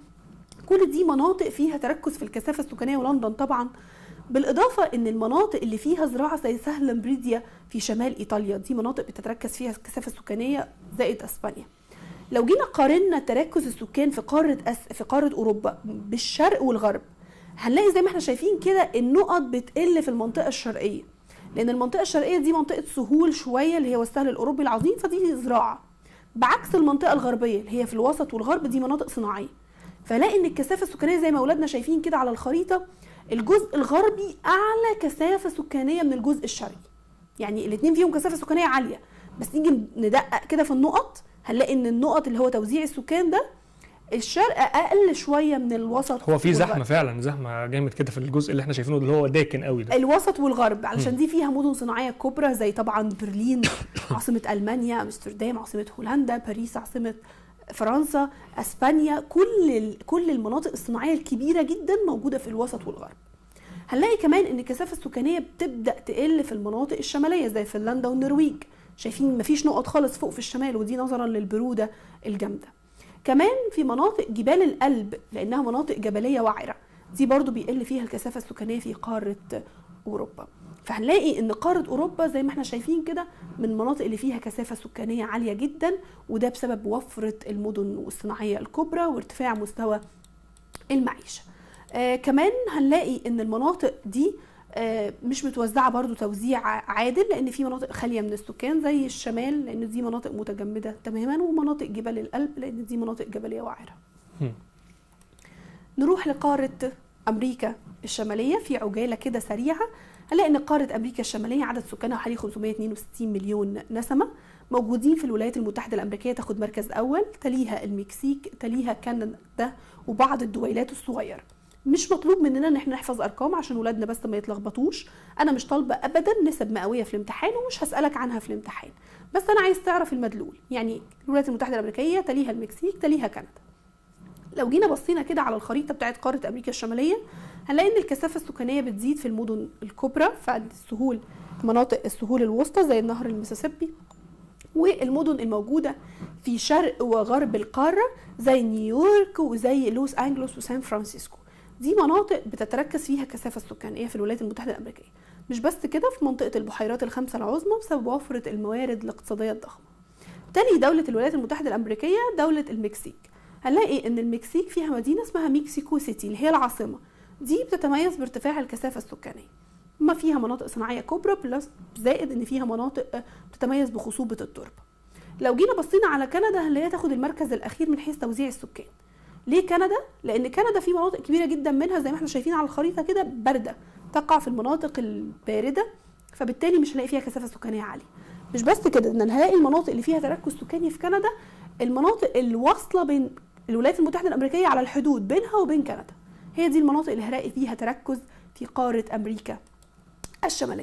Speaker 2: كل دي مناطق فيها تركز في الكثافه السكانيه ولندن طبعا بالاضافه ان المناطق اللي فيها زراعه زي سهل لامبريديا في شمال ايطاليا دي مناطق بتتركز فيها الكثافه السكانيه زائد اسبانيا لو جينا قارنا تركز السكان في قاره أس... في قاره اوروبا بالشرق والغرب هنلاقي زي ما احنا شايفين كده النقط بتقل في المنطقه الشرقيه لان المنطقه الشرقيه دي منطقه سهول شويه اللي هي والسهل الاوروبي العظيم فدي زراعه بعكس المنطقه الغربيه اللي هي في الوسط والغرب دي مناطق صناعيه فلاقي ان الكثافه السكانيه زي ما اولادنا شايفين كده على الخريطه الجزء الغربي اعلى كثافه سكانيه من الجزء الشرقي يعني الاثنين فيهم كثافه سكانيه عاليه بس نيجي ندقق كده في النقط هنلاقي ان النقط اللي هو توزيع السكان ده الشرق اقل شويه من الوسط
Speaker 1: هو في
Speaker 2: والغرب.
Speaker 1: زحمه فعلا زحمه جامد كده في الجزء اللي احنا شايفينه اللي هو داكن قوي ده
Speaker 2: الوسط والغرب علشان دي فيها مدن صناعيه كبرى زي طبعا برلين عاصمه المانيا امستردام عاصمه هولندا باريس عاصمه فرنسا اسبانيا كل ال- كل المناطق الصناعيه الكبيره جدا موجوده في الوسط والغرب هنلاقي كمان ان الكثافه السكانيه بتبدا تقل في المناطق الشماليه زي فنلندا والنرويج شايفين مفيش نقط خالص فوق في الشمال ودي نظرا للبروده الجامده كمان في مناطق جبال الألب لأنها مناطق جبلية وعرة دي برضو بيقل فيها الكثافة السكانية في قارة أوروبا فهنلاقي ان قاره اوروبا زي ما احنا شايفين كده من المناطق اللي فيها كثافه سكانيه عاليه جدا وده بسبب وفره المدن الصناعيه الكبرى وارتفاع مستوى المعيشه آه كمان هنلاقي ان المناطق دي آه مش متوزعه برضو توزيع عادل لان في مناطق خاليه من السكان زي الشمال لان دي مناطق متجمده تماما ومناطق جبال الألب لان دي مناطق جبليه وعره
Speaker 1: هم.
Speaker 2: نروح لقاره امريكا الشماليه في عجاله كده سريعه هنلاقي ان قاره امريكا الشماليه عدد سكانها حوالي 562 مليون نسمه موجودين في الولايات المتحده الامريكيه تاخد مركز اول تليها المكسيك تليها كندا وبعض الدويلات الصغيره مش مطلوب مننا ان احنا نحفظ ارقام عشان ولادنا بس ما يتلخبطوش انا مش طالبه ابدا نسب مئويه في الامتحان ومش هسالك عنها في الامتحان بس انا عايز تعرف المدلول يعني الولايات المتحده الامريكيه تليها المكسيك تليها كندا لو جينا بصينا كده على الخريطه بتاعت قاره امريكا الشماليه هنلاقي ان الكثافه السكانيه بتزيد في المدن الكبرى فالسهول مناطق السهول الوسطى زي النهر المسيسيبي والمدن الموجوده في شرق وغرب القاره زي نيويورك وزي لوس انجلوس وسان فرانسيسكو دي مناطق بتتركز فيها الكثافه السكانيه في الولايات المتحده الامريكيه مش بس كده في منطقه البحيرات الخمسه العظمى بسبب وفره الموارد الاقتصاديه الضخمه تاني دولة الولايات المتحدة الأمريكية دولة المكسيك هنلاقي إن المكسيك فيها مدينة اسمها مكسيكو سيتي اللي هي العاصمة دي بتتميز بارتفاع الكثافة السكانية ما فيها مناطق صناعية كبرى بلس زائد إن فيها مناطق بتتميز بخصوبة التربة لو جينا بصينا على كندا هنلاقيها تاخد المركز الأخير من حيث توزيع السكان ليه كندا؟ لأن كندا في مناطق كبيرة جدا منها زي ما احنا شايفين على الخريطة كده باردة تقع في المناطق الباردة فبالتالي مش هنلاقي فيها كثافة سكانية عالية مش بس كده ان هنلاقي المناطق اللي فيها تركز سكاني في كندا المناطق الواصله بين الولايات المتحده الامريكيه على الحدود بينها وبين كندا هي دي المناطق اللي هلاقي فيها تركز في قاره امريكا الشماليه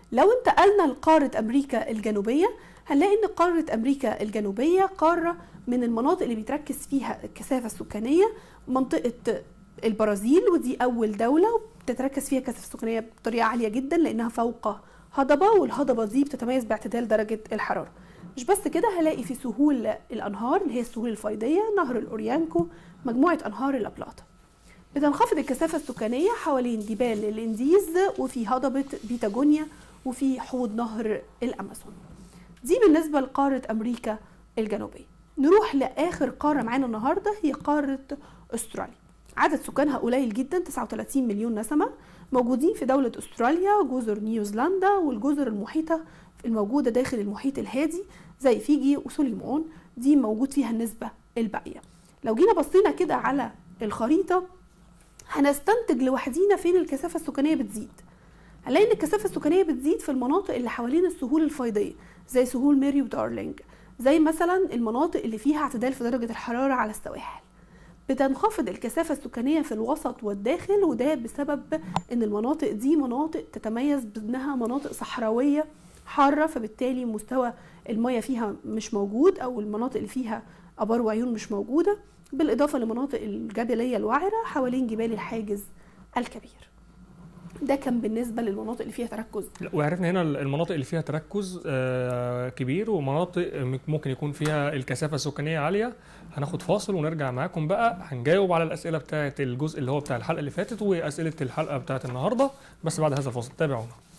Speaker 2: لو انتقلنا لقارة أمريكا الجنوبية هنلاقي إن قارة أمريكا الجنوبية قارة من المناطق اللي بيتركز فيها الكثافة السكانية منطقة البرازيل ودي أول دولة بتتركز فيها الكثافة السكانية بطريقة عالية جدا لأنها فوق هضبة والهضبة دي بتتميز باعتدال درجة الحرارة مش بس كده هلاقي في سهول الأنهار اللي هي السهول الفيضية نهر الأوريانكو مجموعة أنهار اللابلاتا بتنخفض الكثافة السكانية حوالين جبال الانديز وفي هضبة بيتاجونيا وفي حوض نهر الأمازون دي بالنسبة لقارة أمريكا الجنوبية نروح لآخر قارة معانا النهاردة هي قارة أستراليا عدد سكانها قليل جدا 39 مليون نسمة موجودين في دولة أستراليا جزر نيوزيلندا والجزر المحيطة الموجودة داخل المحيط الهادي زي فيجي وسوليمون دي موجود فيها النسبة الباقية لو جينا بصينا كده على الخريطة هنستنتج لوحدينا فين الكثافة السكانية بتزيد هنلاقي ان الكثافة السكانية بتزيد في المناطق اللي حوالين السهول الفيضية زي سهول ميري ودارلينج زي مثلا المناطق اللي فيها اعتدال في درجة الحرارة على السواحل بتنخفض الكثافة السكانية في الوسط والداخل وده بسبب ان المناطق دي مناطق تتميز بانها مناطق صحراوية حارة فبالتالي مستوى المياه فيها مش موجود او المناطق اللي فيها ابار وعيون مش موجودة بالاضافة لمناطق الجبلية الوعرة حوالين جبال الحاجز الكبير ده كان بالنسبة للمناطق اللي فيها تركز
Speaker 1: لا، وعرفنا هنا المناطق اللي فيها تركز آه، كبير ومناطق ممكن يكون فيها الكثافة السكانية عالية هناخد فاصل ونرجع معاكم بقى هنجاوب على الأسئلة بتاعة الجزء اللي هو بتاع الحلقة اللي فاتت وأسئلة الحلقة بتاعة النهاردة بس بعد هذا الفاصل تابعونا